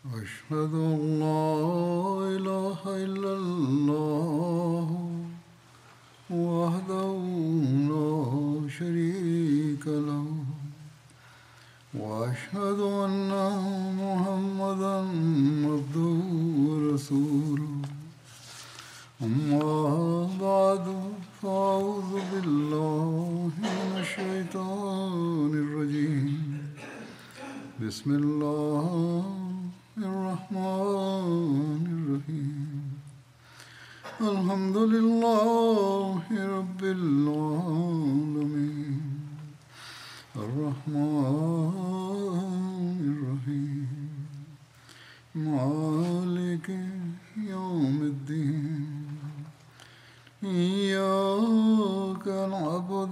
أشهد أن لا إله إلا الله وحده لا شريك له وأشهد أن محمدا عبده ورسوله أما بعد فأعوذ بالله من الشيطان الرجيم بسم الله الرحمن الرحيم الحمد لله رب العالمين الرحمن الرحيم مالك يوم الدين إياك نعبد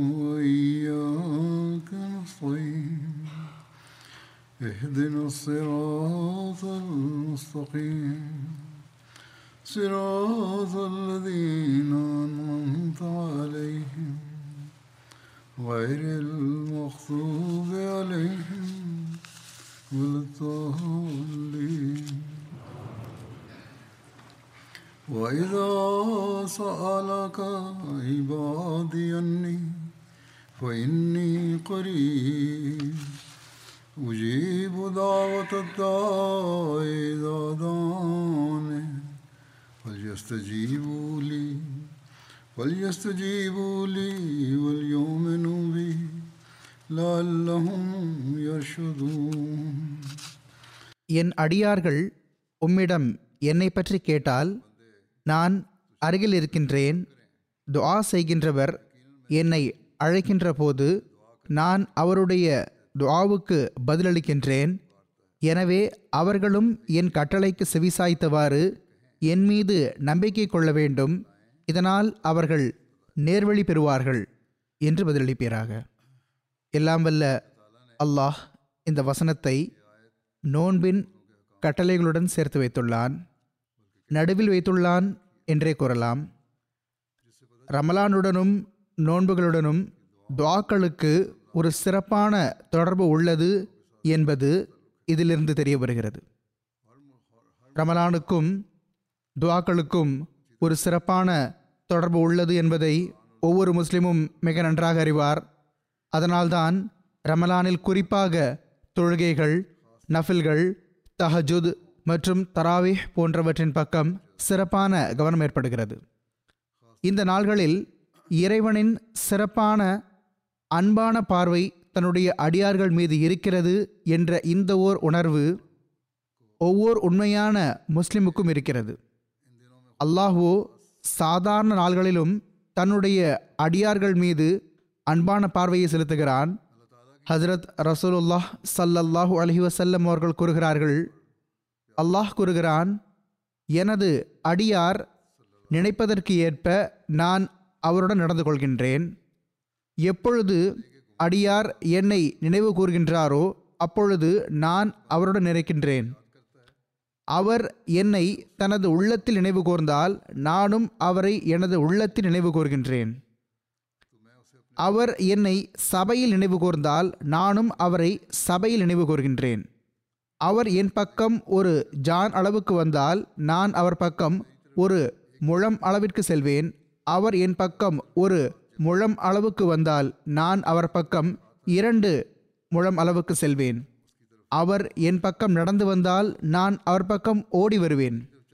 وإياك نستعين اهدنا الصراط المستقيم صراط الذين أنعمت عليهم غير المغضوب عليهم ولا الضالين وإذا سألك عبادي عني فإني قريب أجيب دعوة الداع إذا دعاني فليستجيبوا لي فليستجيبوا لي وليؤمنوا بي لعلهم يرشدون என் அடியார்கள் உம்மிடம் என்னை பற்றி கேட்டால் நான் அருகில் இருக்கின்றேன் துஆ செய்கின்றவர் என்னை அழைக்கின்ற போது நான் அவருடைய துஆவுக்கு பதிலளிக்கின்றேன் எனவே அவர்களும் என் கட்டளைக்கு செவிசாய்த்தவாறு என் மீது நம்பிக்கை கொள்ள வேண்டும் இதனால் அவர்கள் நேர்வழி பெறுவார்கள் என்று பதிலளிப்பீராக எல்லாம் வல்ல அல்லாஹ் இந்த வசனத்தை நோன்பின் கட்டளைகளுடன் சேர்த்து வைத்துள்ளான் நடுவில் வைத்துள்ளான் என்றே கூறலாம் ரமலானுடனும் நோன்புகளுடனும் துவாக்களுக்கு ஒரு சிறப்பான தொடர்பு உள்ளது என்பது இதிலிருந்து தெரிய வருகிறது ரமலானுக்கும் துவாக்களுக்கும் ஒரு சிறப்பான தொடர்பு உள்ளது என்பதை ஒவ்வொரு முஸ்லிமும் மிக நன்றாக அறிவார் அதனால்தான் ரமலானில் குறிப்பாக தொழுகைகள் நஃபில்கள் தஹஜுத் மற்றும் தராவிஹ் போன்றவற்றின் பக்கம் சிறப்பான கவனம் ஏற்படுகிறது இந்த நாள்களில் இறைவனின் சிறப்பான அன்பான பார்வை தன்னுடைய அடியார்கள் மீது இருக்கிறது என்ற இந்த ஓர் உணர்வு ஒவ்வொரு உண்மையான முஸ்லிமுக்கும் இருக்கிறது அல்லாஹோ சாதாரண நாள்களிலும் தன்னுடைய அடியார்கள் மீது அன்பான பார்வையை செலுத்துகிறான் ஹஜரத் ரசூலுல்லாஹ் சல்லல்லாஹு அலஹி வசல்லம் அவர்கள் கூறுகிறார்கள் அல்லாஹ் கூறுகிறான் எனது அடியார் நினைப்பதற்கு ஏற்ப நான் அவருடன் நடந்து கொள்கின்றேன் எப்பொழுது அடியார் என்னை நினைவு கூறுகின்றாரோ அப்பொழுது நான் அவருடன் நினைக்கின்றேன் அவர் என்னை தனது உள்ளத்தில் நினைவு கூர்ந்தால் நானும் அவரை எனது உள்ளத்தில் நினைவு கூர்கின்றேன் அவர் என்னை சபையில் நினைவு கூர்ந்தால் நானும் அவரை சபையில் நினைவு கூர்கின்றேன் அவர் என் பக்கம் ஒரு ஜான் அளவுக்கு வந்தால் நான் அவர் பக்கம் ஒரு முழம் அளவிற்கு செல்வேன் அவர் என் பக்கம் ஒரு முழம் அளவுக்கு வந்தால் நான் அவர் பக்கம் இரண்டு முழம் அளவுக்கு செல்வேன் அவர் என் பக்கம் நடந்து வந்தால் நான் அவர் பக்கம் ஓடி வருவேன்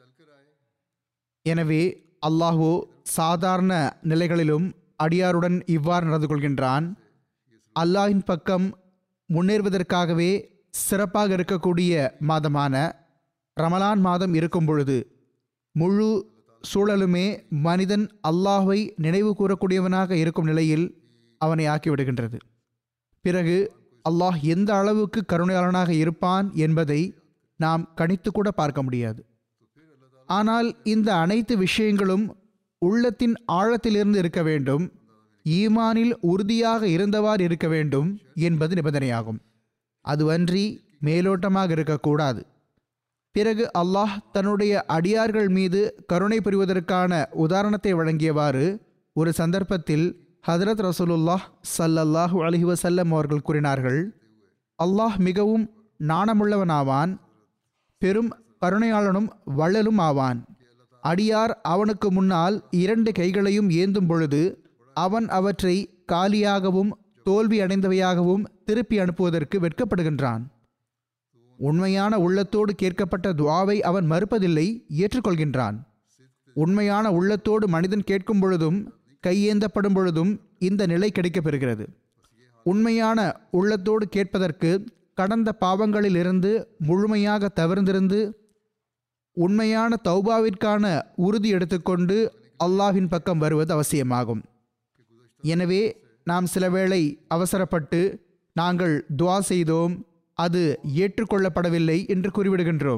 எனவே அல்லாஹோ சாதாரண நிலைகளிலும் அடியாருடன் இவ்வாறு நடந்து கொள்கின்றான் அல்லாஹின் பக்கம் முன்னேறுவதற்காகவே சிறப்பாக இருக்கக்கூடிய மாதமான ரமலான் மாதம் இருக்கும் பொழுது முழு சூழலுமே மனிதன் அல்லாஹ்வை நினைவு கூறக்கூடியவனாக இருக்கும் நிலையில் அவனை ஆக்கிவிடுகின்றது பிறகு அல்லாஹ் எந்த அளவுக்கு கருணையாளனாக இருப்பான் என்பதை நாம் கணித்து கூட பார்க்க முடியாது ஆனால் இந்த அனைத்து விஷயங்களும் உள்ளத்தின் ஆழத்திலிருந்து இருக்க வேண்டும் ஈமானில் உறுதியாக இருந்தவாறு இருக்க வேண்டும் என்பது நிபந்தனையாகும் அதுவன்றி மேலோட்டமாக இருக்கக்கூடாது பிறகு அல்லாஹ் தன்னுடைய அடியார்கள் மீது கருணை புரிவதற்கான உதாரணத்தை வழங்கியவாறு ஒரு சந்தர்ப்பத்தில் ஹதரத் ரசூலுல்லாஹ் ஸல்லல்லாஹு அலைஹி வஸல்லம் அவர்கள் கூறினார்கள் அல்லாஹ் மிகவும் நாணமுள்ளவனாவான் பெரும் கருணையாளனும் வள்ளலும் ஆவான் அடியார் அவனுக்கு முன்னால் இரண்டு கைகளையும் ஏந்தும் பொழுது அவன் அவற்றை காலியாகவும் தோல்வி அடைந்தவையாகவும் திருப்பி அனுப்புவதற்கு வெட்கப்படுகின்றான் உண்மையான உள்ளத்தோடு கேட்கப்பட்ட துவாவை அவன் மறுப்பதில்லை ஏற்றுக்கொள்கின்றான் உண்மையான உள்ளத்தோடு மனிதன் கேட்கும் பொழுதும் கையேந்தப்படும் பொழுதும் இந்த நிலை கிடைக்கப் பெறுகிறது உண்மையான உள்ளத்தோடு கேட்பதற்கு கடந்த பாவங்களிலிருந்து முழுமையாக தவிர்ந்திருந்து உண்மையான தௌபாவிற்கான உறுதி எடுத்துக்கொண்டு அல்லாஹ்வின் பக்கம் வருவது அவசியமாகும் எனவே நாம் சில வேளை அவசரப்பட்டு நாங்கள் துவா செய்தோம் அது ஏற்றுக்கொள்ளப்படவில்லை என்று கூறிவிடுகின்றோம்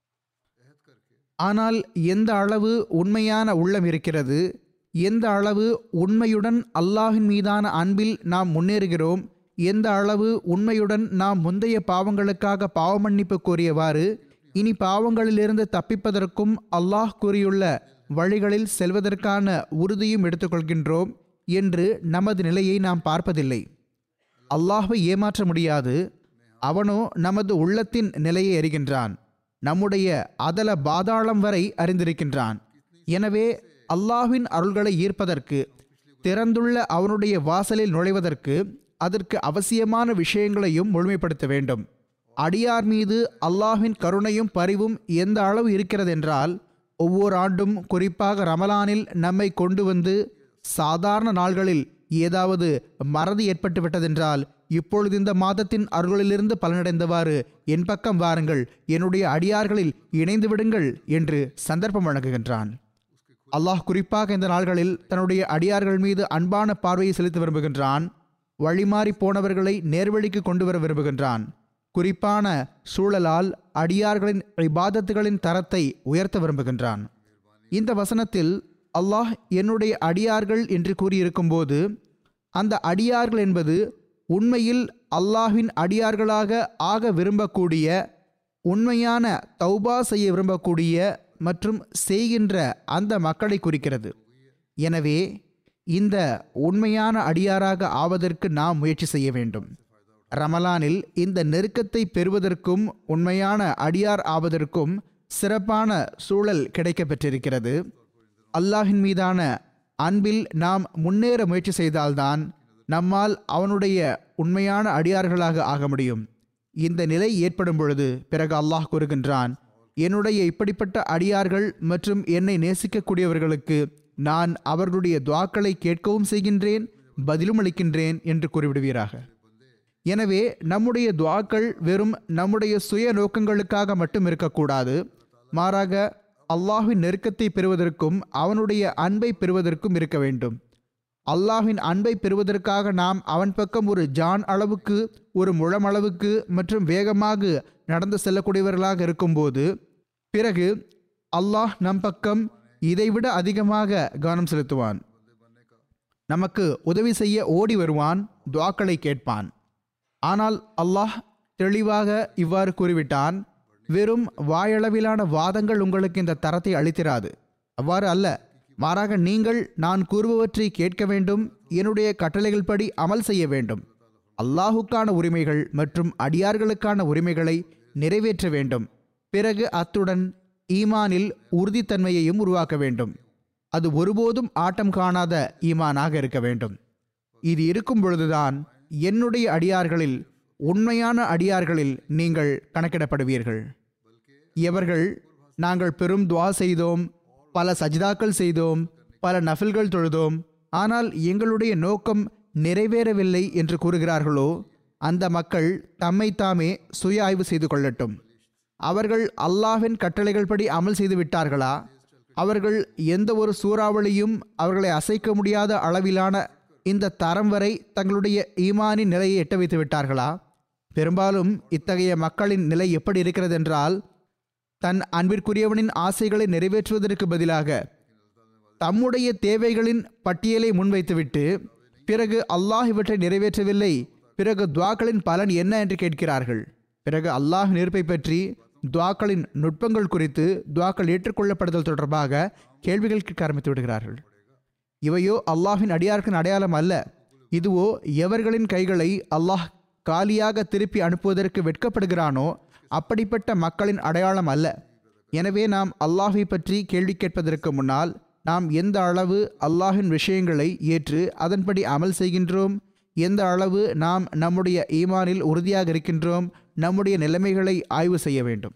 ஆனால் எந்த அளவு உண்மையான உள்ளம் இருக்கிறது எந்த அளவு உண்மையுடன் அல்லாஹின் மீதான அன்பில் நாம் முன்னேறுகிறோம் எந்த அளவு உண்மையுடன் நாம் முந்தைய பாவங்களுக்காக பாவ மன்னிப்பு கோரியவாறு இனி பாவங்களிலிருந்து தப்பிப்பதற்கும் அல்லாஹ் கூறியுள்ள வழிகளில் செல்வதற்கான உறுதியும் எடுத்துக்கொள்கின்றோம் என்று நமது நிலையை நாம் பார்ப்பதில்லை அல்லாஹ்வை ஏமாற்ற முடியாது அவனோ நமது உள்ளத்தின் நிலையை அறிகின்றான் நம்முடைய அதல பாதாளம் வரை அறிந்திருக்கின்றான் எனவே அல்லாஹ்வின் அருள்களை ஈர்ப்பதற்கு திறந்துள்ள அவனுடைய வாசலில் நுழைவதற்கு அதற்கு அவசியமான விஷயங்களையும் முழுமைப்படுத்த வேண்டும் அடியார் மீது அல்லாஹ்வின் கருணையும் பரிவும் எந்த அளவு இருக்கிறதென்றால் ஒவ்வொரு ஆண்டும் குறிப்பாக ரமலானில் நம்மை கொண்டு வந்து சாதாரண நாள்களில் ஏதாவது மறதி ஏற்பட்டு விட்டதென்றால் இப்பொழுது இந்த மாதத்தின் அருள்களிலிருந்து பலனடைந்தவாறு என் பக்கம் வாருங்கள் என்னுடைய அடியார்களில் இணைந்து விடுங்கள் என்று சந்தர்ப்பம் வழங்குகின்றான் அல்லாஹ் குறிப்பாக இந்த நாள்களில் தன்னுடைய அடியார்கள் மீது அன்பான பார்வையை செலுத்த விரும்புகின்றான் வழிமாறி போனவர்களை நேர்வழிக்கு கொண்டு வர விரும்புகின்றான் குறிப்பான சூழலால் அடியார்களின் இபாதத்துகளின் தரத்தை உயர்த்த விரும்புகின்றான் இந்த வசனத்தில் அல்லாஹ் என்னுடைய அடியார்கள் என்று கூறியிருக்கும்போது அந்த அடியார்கள் என்பது உண்மையில் அல்லாஹ்வின் அடியார்களாக ஆக விரும்பக்கூடிய உண்மையான தௌபா செய்ய விரும்பக்கூடிய மற்றும் செய்கின்ற அந்த மக்களை குறிக்கிறது எனவே இந்த உண்மையான அடியாராக ஆவதற்கு நாம் முயற்சி செய்ய வேண்டும் ரமலானில் இந்த நெருக்கத்தை பெறுவதற்கும் உண்மையான அடியார் ஆவதற்கும் சிறப்பான சூழல் கிடைக்கப் பெற்றிருக்கிறது அல்லாஹின் மீதான அன்பில் நாம் முன்னேற முயற்சி செய்தால்தான் நம்மால் அவனுடைய உண்மையான அடியார்களாக ஆக முடியும் இந்த நிலை ஏற்படும் பொழுது பிறகு அல்லாஹ் கூறுகின்றான் என்னுடைய இப்படிப்பட்ட அடியார்கள் மற்றும் என்னை நேசிக்கக்கூடியவர்களுக்கு நான் அவர்களுடைய துவாக்களை கேட்கவும் செய்கின்றேன் பதிலும் அளிக்கின்றேன் என்று கூறிவிடுவீராக எனவே நம்முடைய துவாக்கள் வெறும் நம்முடைய சுய நோக்கங்களுக்காக மட்டும் இருக்கக்கூடாது மாறாக அல்லாஹ்வின் நெருக்கத்தை பெறுவதற்கும் அவனுடைய அன்பை பெறுவதற்கும் இருக்க வேண்டும் அல்லாஹ்வின் அன்பை பெறுவதற்காக நாம் அவன் பக்கம் ஒரு ஜான் அளவுக்கு ஒரு முழம் அளவுக்கு மற்றும் வேகமாக நடந்து செல்லக்கூடியவர்களாக இருக்கும்போது பிறகு அல்லாஹ் நம் பக்கம் இதைவிட அதிகமாக கவனம் செலுத்துவான் நமக்கு உதவி செய்ய ஓடி வருவான் துவாக்களை கேட்பான் ஆனால் அல்லாஹ் தெளிவாக இவ்வாறு கூறிவிட்டான் வெறும் வாயளவிலான வாதங்கள் உங்களுக்கு இந்த தரத்தை அளித்திராது அவ்வாறு அல்ல மாறாக நீங்கள் நான் கூறுபவற்றை கேட்க வேண்டும் என்னுடைய கட்டளைகள் படி அமல் செய்ய வேண்டும் அல்லாஹுக்கான உரிமைகள் மற்றும் அடியார்களுக்கான உரிமைகளை நிறைவேற்ற வேண்டும் பிறகு அத்துடன் ஈமானில் உறுதித்தன்மையையும் உருவாக்க வேண்டும் அது ஒருபோதும் ஆட்டம் காணாத ஈமானாக இருக்க வேண்டும் இது இருக்கும் பொழுதுதான் என்னுடைய அடியார்களில் உண்மையான அடியார்களில் நீங்கள் கணக்கிடப்படுவீர்கள் எவர்கள் நாங்கள் பெரும் துவா செய்தோம் பல சஜிதாக்கள் செய்தோம் பல நஃபில்கள் தொழுதோம் ஆனால் எங்களுடைய நோக்கம் நிறைவேறவில்லை என்று கூறுகிறார்களோ அந்த மக்கள் தம்மை தாமே சுய ஆய்வு செய்து கொள்ளட்டும் அவர்கள் அல்லாஹ்வின் கட்டளைகள் படி அமல் செய்து விட்டார்களா அவர்கள் எந்த ஒரு சூறாவளியும் அவர்களை அசைக்க முடியாத அளவிலான இந்த தரம் வரை தங்களுடைய ஈமானின் நிலையை எட்ட வைத்து விட்டார்களா பெரும்பாலும் இத்தகைய மக்களின் நிலை எப்படி இருக்கிறது என்றால் தன் அன்பிற்குரியவனின் ஆசைகளை நிறைவேற்றுவதற்கு பதிலாக தம்முடைய தேவைகளின் பட்டியலை முன்வைத்துவிட்டு பிறகு அல்லாஹ் இவற்றை நிறைவேற்றவில்லை பிறகு துவாக்களின் பலன் என்ன என்று கேட்கிறார்கள் பிறகு அல்லாஹ் நெருப்பை பற்றி துவாக்களின் நுட்பங்கள் குறித்து துவாக்கள் ஏற்றுக்கொள்ளப்படுதல் தொடர்பாக கேள்விகள் கேட்க ஆரம்பித்து விடுகிறார்கள் இவையோ அல்லாஹின் அடியார்க்கின் அடையாளம் அல்ல இதுவோ எவர்களின் கைகளை அல்லாஹ் காலியாக திருப்பி அனுப்புவதற்கு வெட்கப்படுகிறானோ அப்படிப்பட்ட மக்களின் அடையாளம் அல்ல எனவே நாம் அல்லாஹை பற்றி கேள்வி கேட்பதற்கு முன்னால் நாம் எந்த அளவு அல்லாஹின் விஷயங்களை ஏற்று அதன்படி அமல் செய்கின்றோம் எந்த அளவு நாம் நம்முடைய ஈமானில் உறுதியாக இருக்கின்றோம் நம்முடைய நிலைமைகளை ஆய்வு செய்ய வேண்டும்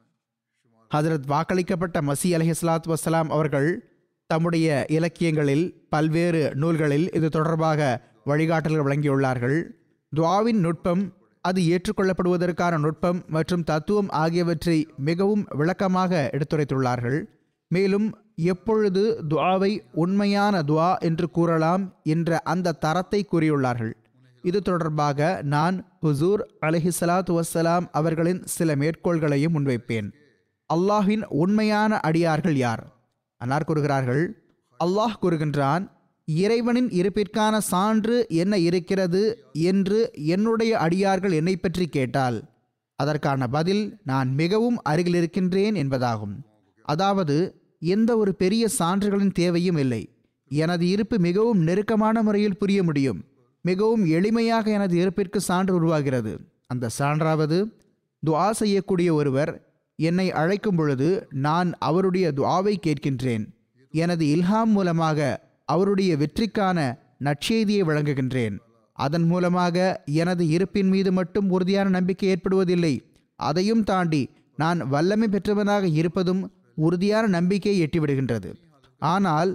ஹதரத் வாக்களிக்கப்பட்ட மசி அலஹி சலாத் வசலாம் அவர்கள் தம்முடைய இலக்கியங்களில் பல்வேறு நூல்களில் இது தொடர்பாக வழிகாட்டல்கள் வழங்கியுள்ளார்கள் துவாவின் நுட்பம் அது ஏற்றுக்கொள்ளப்படுவதற்கான நுட்பம் மற்றும் தத்துவம் ஆகியவற்றை மிகவும் விளக்கமாக எடுத்துரைத்துள்ளார்கள் மேலும் எப்பொழுது துவாவை உண்மையான துவா என்று கூறலாம் என்ற அந்த தரத்தை கூறியுள்ளார்கள் இது தொடர்பாக நான் ஹுசூர் அலஹி சலாத்து வசலாம் அவர்களின் சில மேற்கோள்களையும் முன்வைப்பேன் அல்லாஹின் உண்மையான அடியார்கள் யார் அன்னார் கூறுகிறார்கள் அல்லாஹ் கூறுகின்றான் இறைவனின் இருப்பிற்கான சான்று என்ன இருக்கிறது என்று என்னுடைய அடியார்கள் என்னை பற்றி கேட்டால் அதற்கான பதில் நான் மிகவும் அருகில் இருக்கின்றேன் என்பதாகும் அதாவது எந்த ஒரு பெரிய சான்றுகளின் தேவையும் இல்லை எனது இருப்பு மிகவும் நெருக்கமான முறையில் புரிய முடியும் மிகவும் எளிமையாக எனது இருப்பிற்கு சான்று உருவாகிறது அந்த சான்றாவது துஆ செய்யக்கூடிய ஒருவர் என்னை அழைக்கும் பொழுது நான் அவருடைய துஆவை கேட்கின்றேன் எனது இல்ஹாம் மூலமாக அவருடைய வெற்றிக்கான நற்செய்தியை வழங்குகின்றேன் அதன் மூலமாக எனது இருப்பின் மீது மட்டும் உறுதியான நம்பிக்கை ஏற்படுவதில்லை அதையும் தாண்டி நான் வல்லமை பெற்றவனாக இருப்பதும் உறுதியான நம்பிக்கையை எட்டிவிடுகின்றது ஆனால்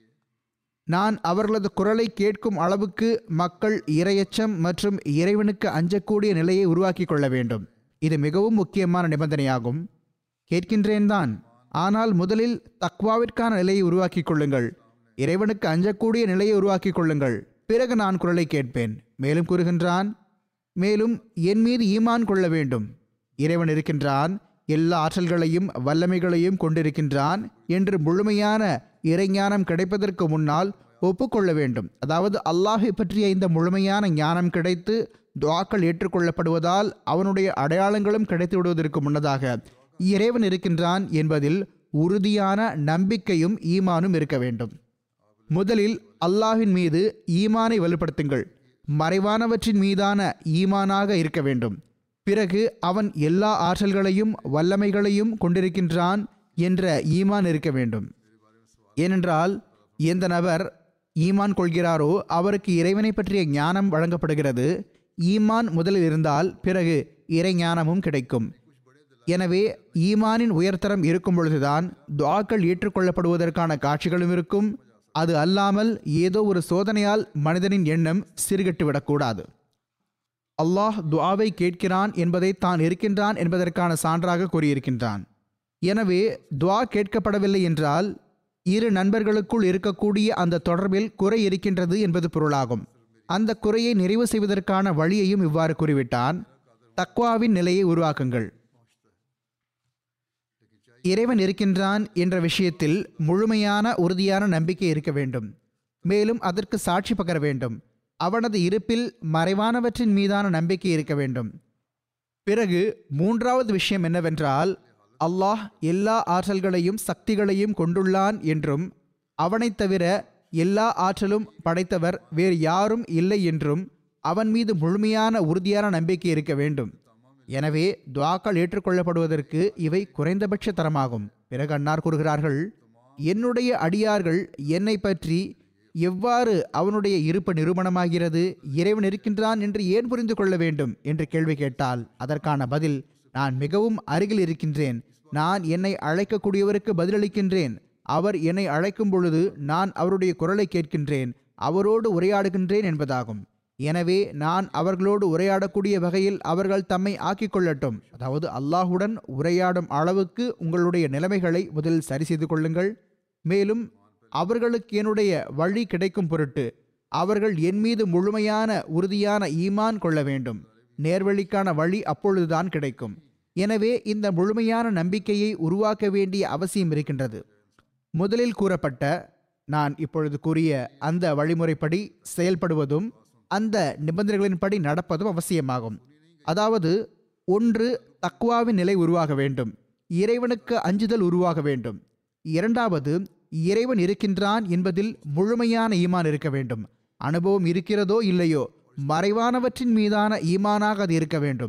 நான் அவர்களது குரலை கேட்கும் அளவுக்கு மக்கள் இரையச்சம் மற்றும் இறைவனுக்கு அஞ்சக்கூடிய நிலையை உருவாக்கி கொள்ள வேண்டும் இது மிகவும் முக்கியமான நிபந்தனையாகும் கேட்கின்றேன் தான் ஆனால் முதலில் தக்வாவிற்கான நிலையை உருவாக்கிக் கொள்ளுங்கள் இறைவனுக்கு அஞ்சக்கூடிய நிலையை உருவாக்கிக் கொள்ளுங்கள் பிறகு நான் குரலை கேட்பேன் மேலும் கூறுகின்றான் மேலும் என் மீது ஈமான் கொள்ள வேண்டும் இறைவன் இருக்கின்றான் எல்லா ஆற்றல்களையும் வல்லமைகளையும் கொண்டிருக்கின்றான் என்று முழுமையான இறைஞானம் கிடைப்பதற்கு முன்னால் ஒப்புக்கொள்ள வேண்டும் அதாவது அல்லாஹை பற்றிய இந்த முழுமையான ஞானம் கிடைத்து துவாக்கள் ஏற்றுக்கொள்ளப்படுவதால் அவனுடைய அடையாளங்களும் கிடைத்து விடுவதற்கு முன்னதாக இறைவன் இருக்கின்றான் என்பதில் உறுதியான நம்பிக்கையும் ஈமானும் இருக்க வேண்டும் முதலில் அல்லாஹின் மீது ஈமானை வலுப்படுத்துங்கள் மறைவானவற்றின் மீதான ஈமானாக இருக்க வேண்டும் பிறகு அவன் எல்லா ஆற்றல்களையும் வல்லமைகளையும் கொண்டிருக்கின்றான் என்ற ஈமான் இருக்க வேண்டும் ஏனென்றால் எந்த நபர் ஈமான் கொள்கிறாரோ அவருக்கு இறைவனை பற்றிய ஞானம் வழங்கப்படுகிறது ஈமான் முதலில் இருந்தால் பிறகு இறை ஞானமும் கிடைக்கும் எனவே ஈமானின் உயர்தரம் இருக்கும் பொழுதுதான் துவாக்கள் ஏற்றுக்கொள்ளப்படுவதற்கான காட்சிகளும் இருக்கும் அது அல்லாமல் ஏதோ ஒரு சோதனையால் மனிதனின் எண்ணம் சிறுகட்டு விடக்கூடாது அல்லாஹ் துஆவை கேட்கிறான் என்பதை தான் இருக்கின்றான் என்பதற்கான சான்றாக கூறியிருக்கின்றான் எனவே துஆ கேட்கப்படவில்லை என்றால் இரு நண்பர்களுக்குள் இருக்கக்கூடிய அந்த தொடர்பில் குறை இருக்கின்றது என்பது பொருளாகும் அந்த குறையை நிறைவு செய்வதற்கான வழியையும் இவ்வாறு கூறிவிட்டான் தக்வாவின் நிலையை உருவாக்குங்கள் இறைவன் இருக்கின்றான் என்ற விஷயத்தில் முழுமையான உறுதியான நம்பிக்கை இருக்க வேண்டும் மேலும் அதற்கு சாட்சி பகர வேண்டும் அவனது இருப்பில் மறைவானவற்றின் மீதான நம்பிக்கை இருக்க வேண்டும் பிறகு மூன்றாவது விஷயம் என்னவென்றால் அல்லாஹ் எல்லா ஆற்றல்களையும் சக்திகளையும் கொண்டுள்ளான் என்றும் அவனைத் தவிர எல்லா ஆற்றலும் படைத்தவர் வேறு யாரும் இல்லை என்றும் அவன் மீது முழுமையான உறுதியான நம்பிக்கை இருக்க வேண்டும் எனவே துவாக்கள் ஏற்றுக்கொள்ளப்படுவதற்கு இவை குறைந்தபட்ச தரமாகும் பிறகு அன்னார் கூறுகிறார்கள் என்னுடைய அடியார்கள் என்னை பற்றி எவ்வாறு அவனுடைய இருப்பு நிரூபணமாகிறது இறைவன் இருக்கின்றான் என்று ஏன் புரிந்து கொள்ள வேண்டும் என்று கேள்வி கேட்டால் அதற்கான பதில் நான் மிகவும் அருகில் இருக்கின்றேன் நான் என்னை அழைக்கக்கூடியவருக்கு பதிலளிக்கின்றேன் அவர் என்னை அழைக்கும் பொழுது நான் அவருடைய குரலை கேட்கின்றேன் அவரோடு உரையாடுகின்றேன் என்பதாகும் எனவே நான் அவர்களோடு உரையாடக்கூடிய வகையில் அவர்கள் தம்மை ஆக்கிக் கொள்ளட்டும் அதாவது அல்லாஹுடன் உரையாடும் அளவுக்கு உங்களுடைய நிலைமைகளை முதலில் சரி செய்து கொள்ளுங்கள் மேலும் அவர்களுக்கு என்னுடைய வழி கிடைக்கும் பொருட்டு அவர்கள் என் மீது முழுமையான உறுதியான ஈமான் கொள்ள வேண்டும் நேர்வழிக்கான வழி அப்பொழுதுதான் கிடைக்கும் எனவே இந்த முழுமையான நம்பிக்கையை உருவாக்க வேண்டிய அவசியம் இருக்கின்றது முதலில் கூறப்பட்ட நான் இப்பொழுது கூறிய அந்த வழிமுறைப்படி செயல்படுவதும் அந்த நிபந்தனைகளின்படி நடப்பதும் அவசியமாகும் அதாவது ஒன்று தக்வாவின் நிலை உருவாக வேண்டும் இறைவனுக்கு அஞ்சுதல் உருவாக வேண்டும் இரண்டாவது இறைவன் இருக்கின்றான் என்பதில் முழுமையான ஈமான் இருக்க வேண்டும் அனுபவம் இருக்கிறதோ இல்லையோ மறைவானவற்றின் மீதான ஈமானாக அது இருக்க வேண்டும்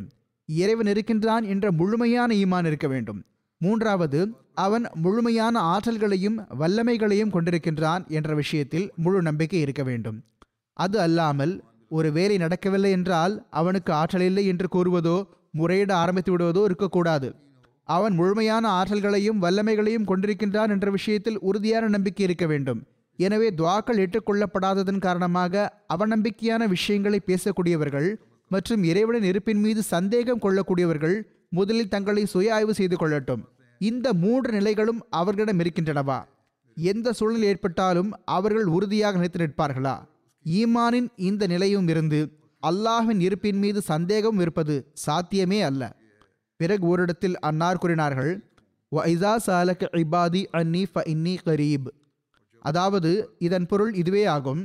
இறைவன் இருக்கின்றான் என்ற முழுமையான ஈமான் இருக்க வேண்டும் மூன்றாவது அவன் முழுமையான ஆற்றல்களையும் வல்லமைகளையும் கொண்டிருக்கின்றான் என்ற விஷயத்தில் முழு நம்பிக்கை இருக்க வேண்டும் அது அல்லாமல் ஒரு வேலை நடக்கவில்லை என்றால் அவனுக்கு ஆற்றல் இல்லை என்று கூறுவதோ முறையிட ஆரம்பித்து விடுவதோ இருக்கக்கூடாது அவன் முழுமையான ஆற்றல்களையும் வல்லமைகளையும் கொண்டிருக்கின்றான் என்ற விஷயத்தில் உறுதியான நம்பிக்கை இருக்க வேண்டும் எனவே துவாக்கள் ஏற்றுக்கொள்ளப்படாததன் காரணமாக அவநம்பிக்கையான விஷயங்களை பேசக்கூடியவர்கள் மற்றும் இறைவனின் இருப்பின் மீது சந்தேகம் கொள்ளக்கூடியவர்கள் முதலில் தங்களை சுய ஆய்வு செய்து கொள்ளட்டும் இந்த மூன்று நிலைகளும் அவர்களிடம் இருக்கின்றனவா எந்த சூழ்நிலை ஏற்பட்டாலும் அவர்கள் உறுதியாக நினைத்து நிற்பார்களா ஈமானின் இந்த நிலையும் இருந்து அல்லாஹ்வின் இருப்பின் மீது சந்தேகம் இருப்பது சாத்தியமே அல்ல பிறகு ஓரிடத்தில் அன்னார் கூறினார்கள் வைசா சாலக இபாதி அன்னி ஃப இன்னி கரீப் அதாவது இதன் பொருள் இதுவே ஆகும்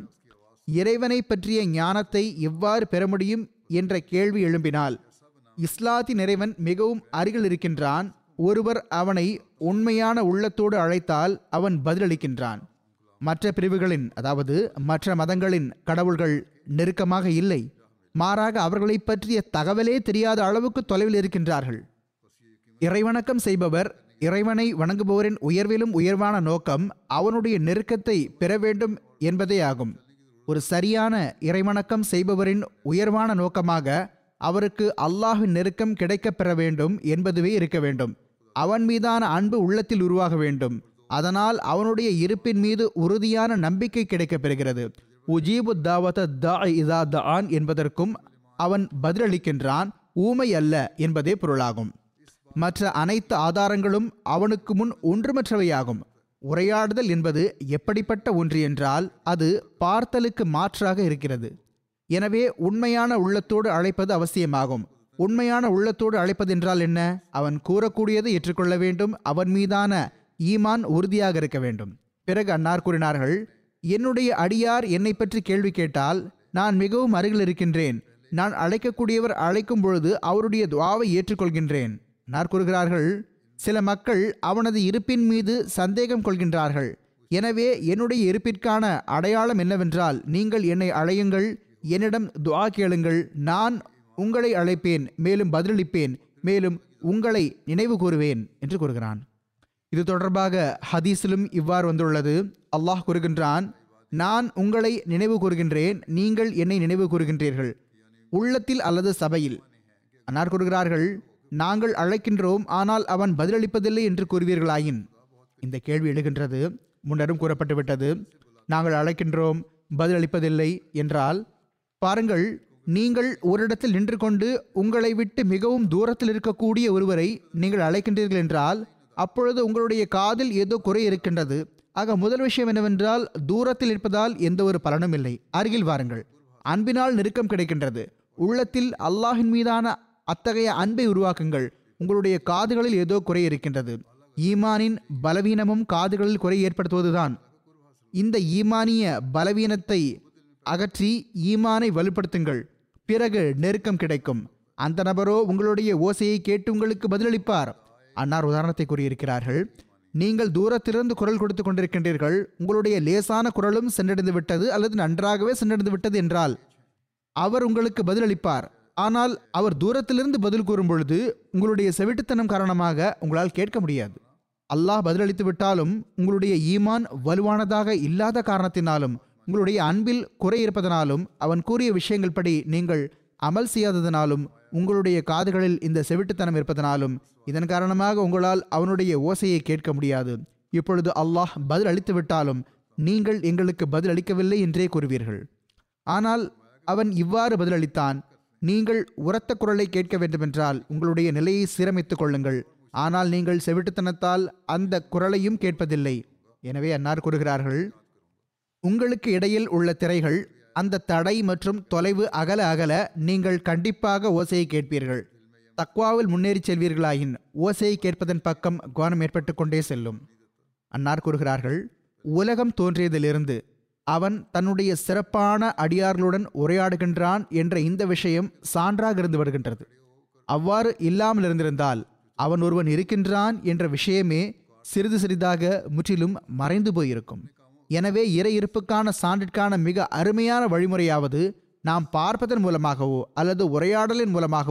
இறைவனை பற்றிய ஞானத்தை எவ்வாறு பெற முடியும் என்ற கேள்வி எழும்பினால் இஸ்லாத்தின் இறைவன் மிகவும் அருகில் இருக்கின்றான் ஒருவர் அவனை உண்மையான உள்ளத்தோடு அழைத்தால் அவன் பதிலளிக்கின்றான் மற்ற பிரிவுகளின் அதாவது மற்ற மதங்களின் கடவுள்கள் நெருக்கமாக இல்லை மாறாக அவர்களைப் பற்றிய தகவலே தெரியாத அளவுக்கு தொலைவில் இருக்கின்றார்கள் இறைவணக்கம் செய்பவர் இறைவனை வணங்குபவரின் உயர்விலும் உயர்வான நோக்கம் அவனுடைய நெருக்கத்தை பெற வேண்டும் என்பதே ஆகும் ஒரு சரியான இறைவணக்கம் செய்பவரின் உயர்வான நோக்கமாக அவருக்கு அல்லாஹ்வின் நெருக்கம் கிடைக்கப் பெற வேண்டும் என்பதுவே இருக்க வேண்டும் அவன் மீதான அன்பு உள்ளத்தில் உருவாக வேண்டும் அதனால் அவனுடைய இருப்பின் மீது உறுதியான நம்பிக்கை கிடைக்கப் பெறுகிறது உஜீபு தாவத தா இதா தான் என்பதற்கும் அவன் பதிலளிக்கின்றான் ஊமை அல்ல என்பதே பொருளாகும் மற்ற அனைத்து ஆதாரங்களும் அவனுக்கு முன் ஒன்றுமற்றவையாகும் உரையாடுதல் என்பது எப்படிப்பட்ட ஒன்று என்றால் அது பார்த்தலுக்கு மாற்றாக இருக்கிறது எனவே உண்மையான உள்ளத்தோடு அழைப்பது அவசியமாகும் உண்மையான உள்ளத்தோடு அழைப்பது என்றால் என்ன அவன் கூறக்கூடியதை ஏற்றுக்கொள்ள வேண்டும் அவன் மீதான ஈமான் உறுதியாக இருக்க வேண்டும் பிறகு அன்னார் கூறினார்கள் என்னுடைய அடியார் என்னை பற்றி கேள்வி கேட்டால் நான் மிகவும் அருகில் இருக்கின்றேன் நான் அழைக்கக்கூடியவர் அழைக்கும் பொழுது அவருடைய துவாவை ஏற்றுக்கொள்கின்றேன் அன்னார் கூறுகிறார்கள் சில மக்கள் அவனது இருப்பின் மீது சந்தேகம் கொள்கின்றார்கள் எனவே என்னுடைய இருப்பிற்கான அடையாளம் என்னவென்றால் நீங்கள் என்னை அழையுங்கள் என்னிடம் துஆ கேளுங்கள் நான் உங்களை அழைப்பேன் மேலும் பதிலளிப்பேன் மேலும் உங்களை நினைவு கூறுவேன் என்று கூறுகிறான் இது தொடர்பாக ஹதீஸிலும் இவ்வாறு வந்துள்ளது அல்லாஹ் கூறுகின்றான் நான் உங்களை நினைவு கூறுகின்றேன் நீங்கள் என்னை நினைவு கூறுகின்றீர்கள் உள்ளத்தில் அல்லது சபையில் அன்னார் கூறுகிறார்கள் நாங்கள் அழைக்கின்றோம் ஆனால் அவன் பதிலளிப்பதில்லை என்று கூறுவீர்களாயின் இந்த கேள்வி எழுகின்றது முன்னரும் கூறப்பட்டுவிட்டது நாங்கள் அழைக்கின்றோம் பதிலளிப்பதில்லை என்றால் பாருங்கள் நீங்கள் ஒரு இடத்தில் நின்று கொண்டு உங்களை விட்டு மிகவும் தூரத்தில் இருக்கக்கூடிய ஒருவரை நீங்கள் அழைக்கின்றீர்கள் என்றால் அப்பொழுது உங்களுடைய காதில் ஏதோ குறை இருக்கின்றது ஆக முதல் விஷயம் என்னவென்றால் தூரத்தில் இருப்பதால் எந்த ஒரு பலனும் இல்லை அருகில் வாருங்கள் அன்பினால் நெருக்கம் கிடைக்கின்றது உள்ளத்தில் அல்லாஹின் மீதான அத்தகைய அன்பை உருவாக்குங்கள் உங்களுடைய காதுகளில் ஏதோ குறை இருக்கின்றது ஈமானின் பலவீனமும் காதுகளில் குறை ஏற்படுத்துவதுதான் இந்த ஈமானிய பலவீனத்தை அகற்றி ஈமானை வலுப்படுத்துங்கள் பிறகு நெருக்கம் கிடைக்கும் அந்த நபரோ உங்களுடைய ஓசையை கேட்டு உங்களுக்கு பதிலளிப்பார் அன்னார் உதாரணத்தை கூறியிருக்கிறார்கள் நீங்கள் தூரத்திலிருந்து குரல் கொடுத்து கொண்டிருக்கின்றீர்கள் உங்களுடைய லேசான குரலும் சென்றடைந்து விட்டது அல்லது நன்றாகவே சென்றடைந்து விட்டது என்றால் அவர் உங்களுக்கு பதிலளிப்பார் ஆனால் அவர் தூரத்திலிருந்து பதில் கூறும் பொழுது உங்களுடைய செவிட்டுத்தனம் காரணமாக உங்களால் கேட்க முடியாது அல்லாஹ் பதிலளித்து விட்டாலும் உங்களுடைய ஈமான் வலுவானதாக இல்லாத காரணத்தினாலும் உங்களுடைய அன்பில் குறை இருப்பதனாலும் அவன் கூறிய விஷயங்கள் படி நீங்கள் அமல் செய்யாததனாலும் உங்களுடைய காதுகளில் இந்த செவிட்டுத்தனம் இருப்பதனாலும் இதன் காரணமாக உங்களால் அவனுடைய ஓசையை கேட்க முடியாது இப்பொழுது அல்லாஹ் பதில் அளித்து விட்டாலும் நீங்கள் எங்களுக்கு பதில் அளிக்கவில்லை என்றே கூறுவீர்கள் ஆனால் அவன் இவ்வாறு பதிலளித்தான் நீங்கள் உரத்த குரலை கேட்க வேண்டுமென்றால் உங்களுடைய நிலையை சீரமைத்துக் கொள்ளுங்கள் ஆனால் நீங்கள் செவிட்டுத்தனத்தால் அந்த குரலையும் கேட்பதில்லை எனவே அன்னார் கூறுகிறார்கள் உங்களுக்கு இடையில் உள்ள திரைகள் அந்த தடை மற்றும் தொலைவு அகல அகல நீங்கள் கண்டிப்பாக ஓசையை கேட்பீர்கள் தக்வாவில் முன்னேறி செல்வீர்களாயின் ஓசையை கேட்பதன் பக்கம் கவனம் ஏற்பட்டு கொண்டே செல்லும் அன்னார் கூறுகிறார்கள் உலகம் தோன்றியதிலிருந்து அவன் தன்னுடைய சிறப்பான அடியார்களுடன் உரையாடுகின்றான் என்ற இந்த விஷயம் சான்றாக இருந்து வருகின்றது அவ்வாறு இல்லாமல் இருந்திருந்தால் அவன் ஒருவன் இருக்கின்றான் என்ற விஷயமே சிறிது சிறிதாக முற்றிலும் மறைந்து போயிருக்கும் எனவே இறை இருப்புக்கான சான்றிற்கான மிக அருமையான வழிமுறையாவது நாம் பார்ப்பதன் மூலமாகவோ அல்லது உரையாடலின் மூலமாகவோ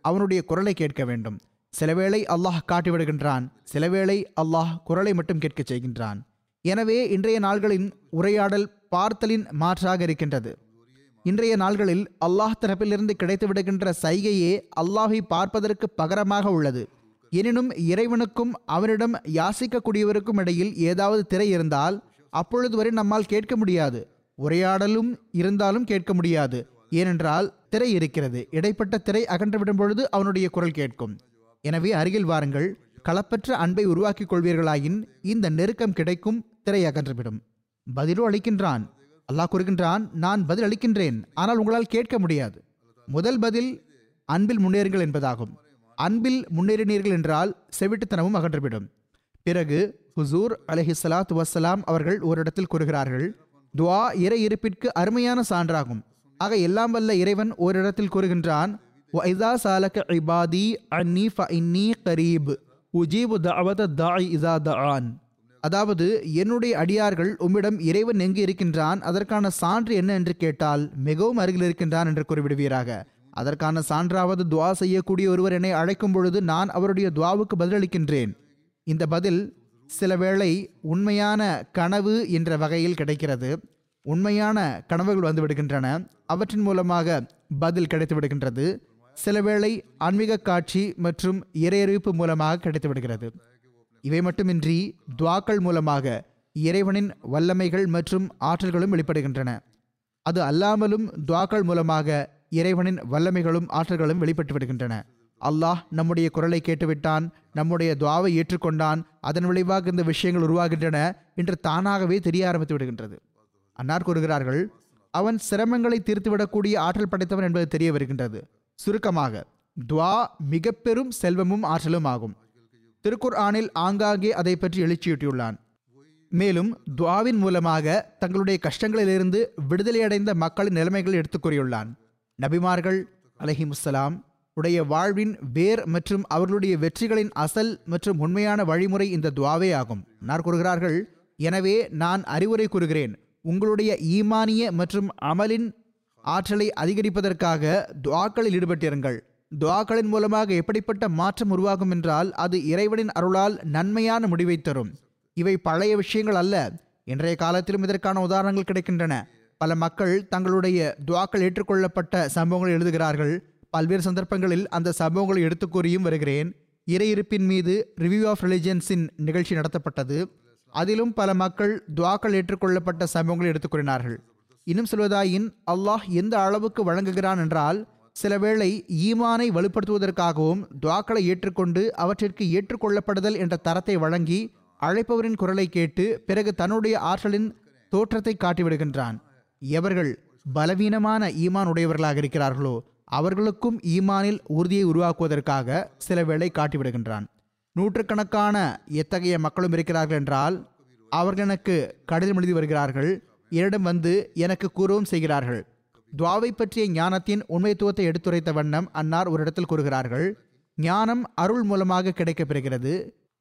அவனுடைய குரலை கேட்க வேண்டும் சிலவேளை அல்லாஹ் காட்டிவிடுகின்றான் சிலவேளை அல்லாஹ் குரலை மட்டும் கேட்கச் செய்கின்றான் எனவே இன்றைய நாள்களின் உரையாடல் பார்த்தலின் மாற்றாக இருக்கின்றது இன்றைய நாள்களில் அல்லாஹ் தரப்பிலிருந்து கிடைத்து விடுகின்ற சைகையே அல்லாஹை பார்ப்பதற்கு பகரமாக உள்ளது எனினும் இறைவனுக்கும் அவனிடம் யாசிக்கக்கூடியவருக்கும் இடையில் ஏதாவது திரை இருந்தால் அப்பொழுது வரை நம்மால் கேட்க முடியாது உரையாடலும் இருந்தாலும் கேட்க முடியாது ஏனென்றால் திரை இருக்கிறது இடைப்பட்ட திரை அகன்றுவிடும் பொழுது அவனுடைய குரல் கேட்கும் எனவே அருகில் வாருங்கள் களப்பற்ற அன்பை உருவாக்கிக் கொள்வீர்களாயின் இந்த நெருக்கம் கிடைக்கும் திரை அகன்றுவிடும் பதிலோ அளிக்கின்றான் அல்லாஹ் கூறுகின்றான் நான் பதில் அளிக்கின்றேன் ஆனால் உங்களால் கேட்க முடியாது முதல் பதில் அன்பில் முன்னேறுங்கள் என்பதாகும் அன்பில் முன்னேறினீர்கள் என்றால் செவிட்டுத்தனமும் அகன்றுவிடும் பிறகு ஹுசூர் அலஹி சலாத் வசலாம் அவர்கள் ஒரு இடத்தில் கூறுகிறார்கள் துவா இறை இருப்பிற்கு அருமையான சான்றாகும் ஆக எல்லாம் வல்ல இறைவன் ஓரிடத்தில் கூறுகின்றான் "வஇதா சாலக இபாதி அன்னி ஃபஇன்னி கரீப் உஜீபு தஅவத தாஇ இதா தஆன் அதாவது என்னுடைய அடியார்கள் உம்மிடம் இறைவன் எங்கு இருக்கின்றான் அதற்கான சான்று என்ன என்று கேட்டால் மிகவும் அருகில் இருக்கின்றான் என்று கூறிவிடுவீராக அதற்கான சான்றாவது துவா செய்யக்கூடிய ஒருவர் என்னை அழைக்கும் பொழுது நான் அவருடைய துவாவுக்கு பதிலளிக்கின்றேன் இந்த பதில் சில வேளை உண்மையான கனவு என்ற வகையில் கிடைக்கிறது உண்மையான கனவுகள் வந்து விடுகின்றன அவற்றின் மூலமாக பதில் கிடைத்து விடுகின்றது சில வேளை ஆன்மீக காட்சி மற்றும் இறையறிவிப்பு மூலமாக கிடைத்து விடுகிறது இவை மட்டுமின்றி துவாக்கள் மூலமாக இறைவனின் வல்லமைகள் மற்றும் ஆற்றல்களும் வெளிப்படுகின்றன அது அல்லாமலும் துவாக்கள் மூலமாக இறைவனின் வல்லமைகளும் ஆற்றல்களும் வெளிப்பட்டு விடுகின்றன அல்லாஹ் நம்முடைய குரலை கேட்டுவிட்டான் நம்முடைய துவாவை ஏற்றுக்கொண்டான் அதன் விளைவாக இந்த விஷயங்கள் உருவாகின்றன என்று தானாகவே தெரிய ஆரம்பித்து விடுகின்றது அன்னார் கூறுகிறார்கள் அவன் சிரமங்களை தீர்த்துவிடக்கூடிய ஆற்றல் படைத்தவன் என்பது தெரிய வருகின்றது சுருக்கமாக துவா மிக பெரும் செல்வமும் ஆற்றலும் ஆகும் திருக்குர் ஆனில் ஆங்காங்கே அதை பற்றி எழுச்சியூட்டியுள்ளான் மேலும் துவாவின் மூலமாக தங்களுடைய கஷ்டங்களிலிருந்து விடுதலையடைந்த மக்களின் நிலைமைகளை எடுத்துக் கூறியுள்ளான் நபிமார்கள் அலஹிமுஸ்ஸலாம் உடைய வாழ்வின் வேர் மற்றும் அவர்களுடைய வெற்றிகளின் அசல் மற்றும் உண்மையான வழிமுறை இந்த துவாவே ஆகும் நான் கூறுகிறார்கள் எனவே நான் அறிவுரை கூறுகிறேன் உங்களுடைய ஈமானிய மற்றும் அமலின் ஆற்றலை அதிகரிப்பதற்காக துவாக்களில் ஈடுபட்டிருங்கள் துவாக்களின் மூலமாக எப்படிப்பட்ட மாற்றம் உருவாகும் என்றால் அது இறைவனின் அருளால் நன்மையான முடிவை தரும் இவை பழைய விஷயங்கள் அல்ல இன்றைய காலத்திலும் இதற்கான உதாரணங்கள் கிடைக்கின்றன பல மக்கள் தங்களுடைய துவாக்கள் ஏற்றுக்கொள்ளப்பட்ட சம்பவங்களை எழுதுகிறார்கள் பல்வேறு சந்தர்ப்பங்களில் அந்த சம்பவங்களை எடுத்துக் கூறியும் வருகிறேன் இறை இருப்பின் மீது ரிவ்யூ ஆஃப் ரிலிஜியன்ஸின் நிகழ்ச்சி நடத்தப்பட்டது அதிலும் பல மக்கள் துவாக்கள் ஏற்றுக்கொள்ளப்பட்ட சம்பவங்களை எடுத்துக் கூறினார்கள் இன்னும் சொல்வதாயின் அல்லாஹ் எந்த அளவுக்கு வழங்குகிறான் என்றால் சில வேளை ஈமானை வலுப்படுத்துவதற்காகவும் துவாக்களை ஏற்றுக்கொண்டு அவற்றிற்கு ஏற்றுக்கொள்ளப்படுதல் என்ற தரத்தை வழங்கி அழைப்பவரின் குரலை கேட்டு பிறகு தன்னுடைய ஆற்றலின் தோற்றத்தை காட்டிவிடுகின்றான் எவர்கள் பலவீனமான ஈமான் உடையவர்களாக இருக்கிறார்களோ அவர்களுக்கும் ஈமானில் உறுதியை உருவாக்குவதற்காக சில வேளை காட்டிவிடுகின்றான் நூற்றுக்கணக்கான எத்தகைய மக்களும் இருக்கிறார்கள் என்றால் அவர்கள் எனக்கு கடிதம் எழுதி வருகிறார்கள் என்னிடம் வந்து எனக்கு கூறவும் செய்கிறார்கள் துவாவை பற்றிய ஞானத்தின் உண்மைத்துவத்தை எடுத்துரைத்த வண்ணம் அன்னார் ஒரு இடத்தில் கூறுகிறார்கள் ஞானம் அருள் மூலமாக கிடைக்கப்பெறுகிறது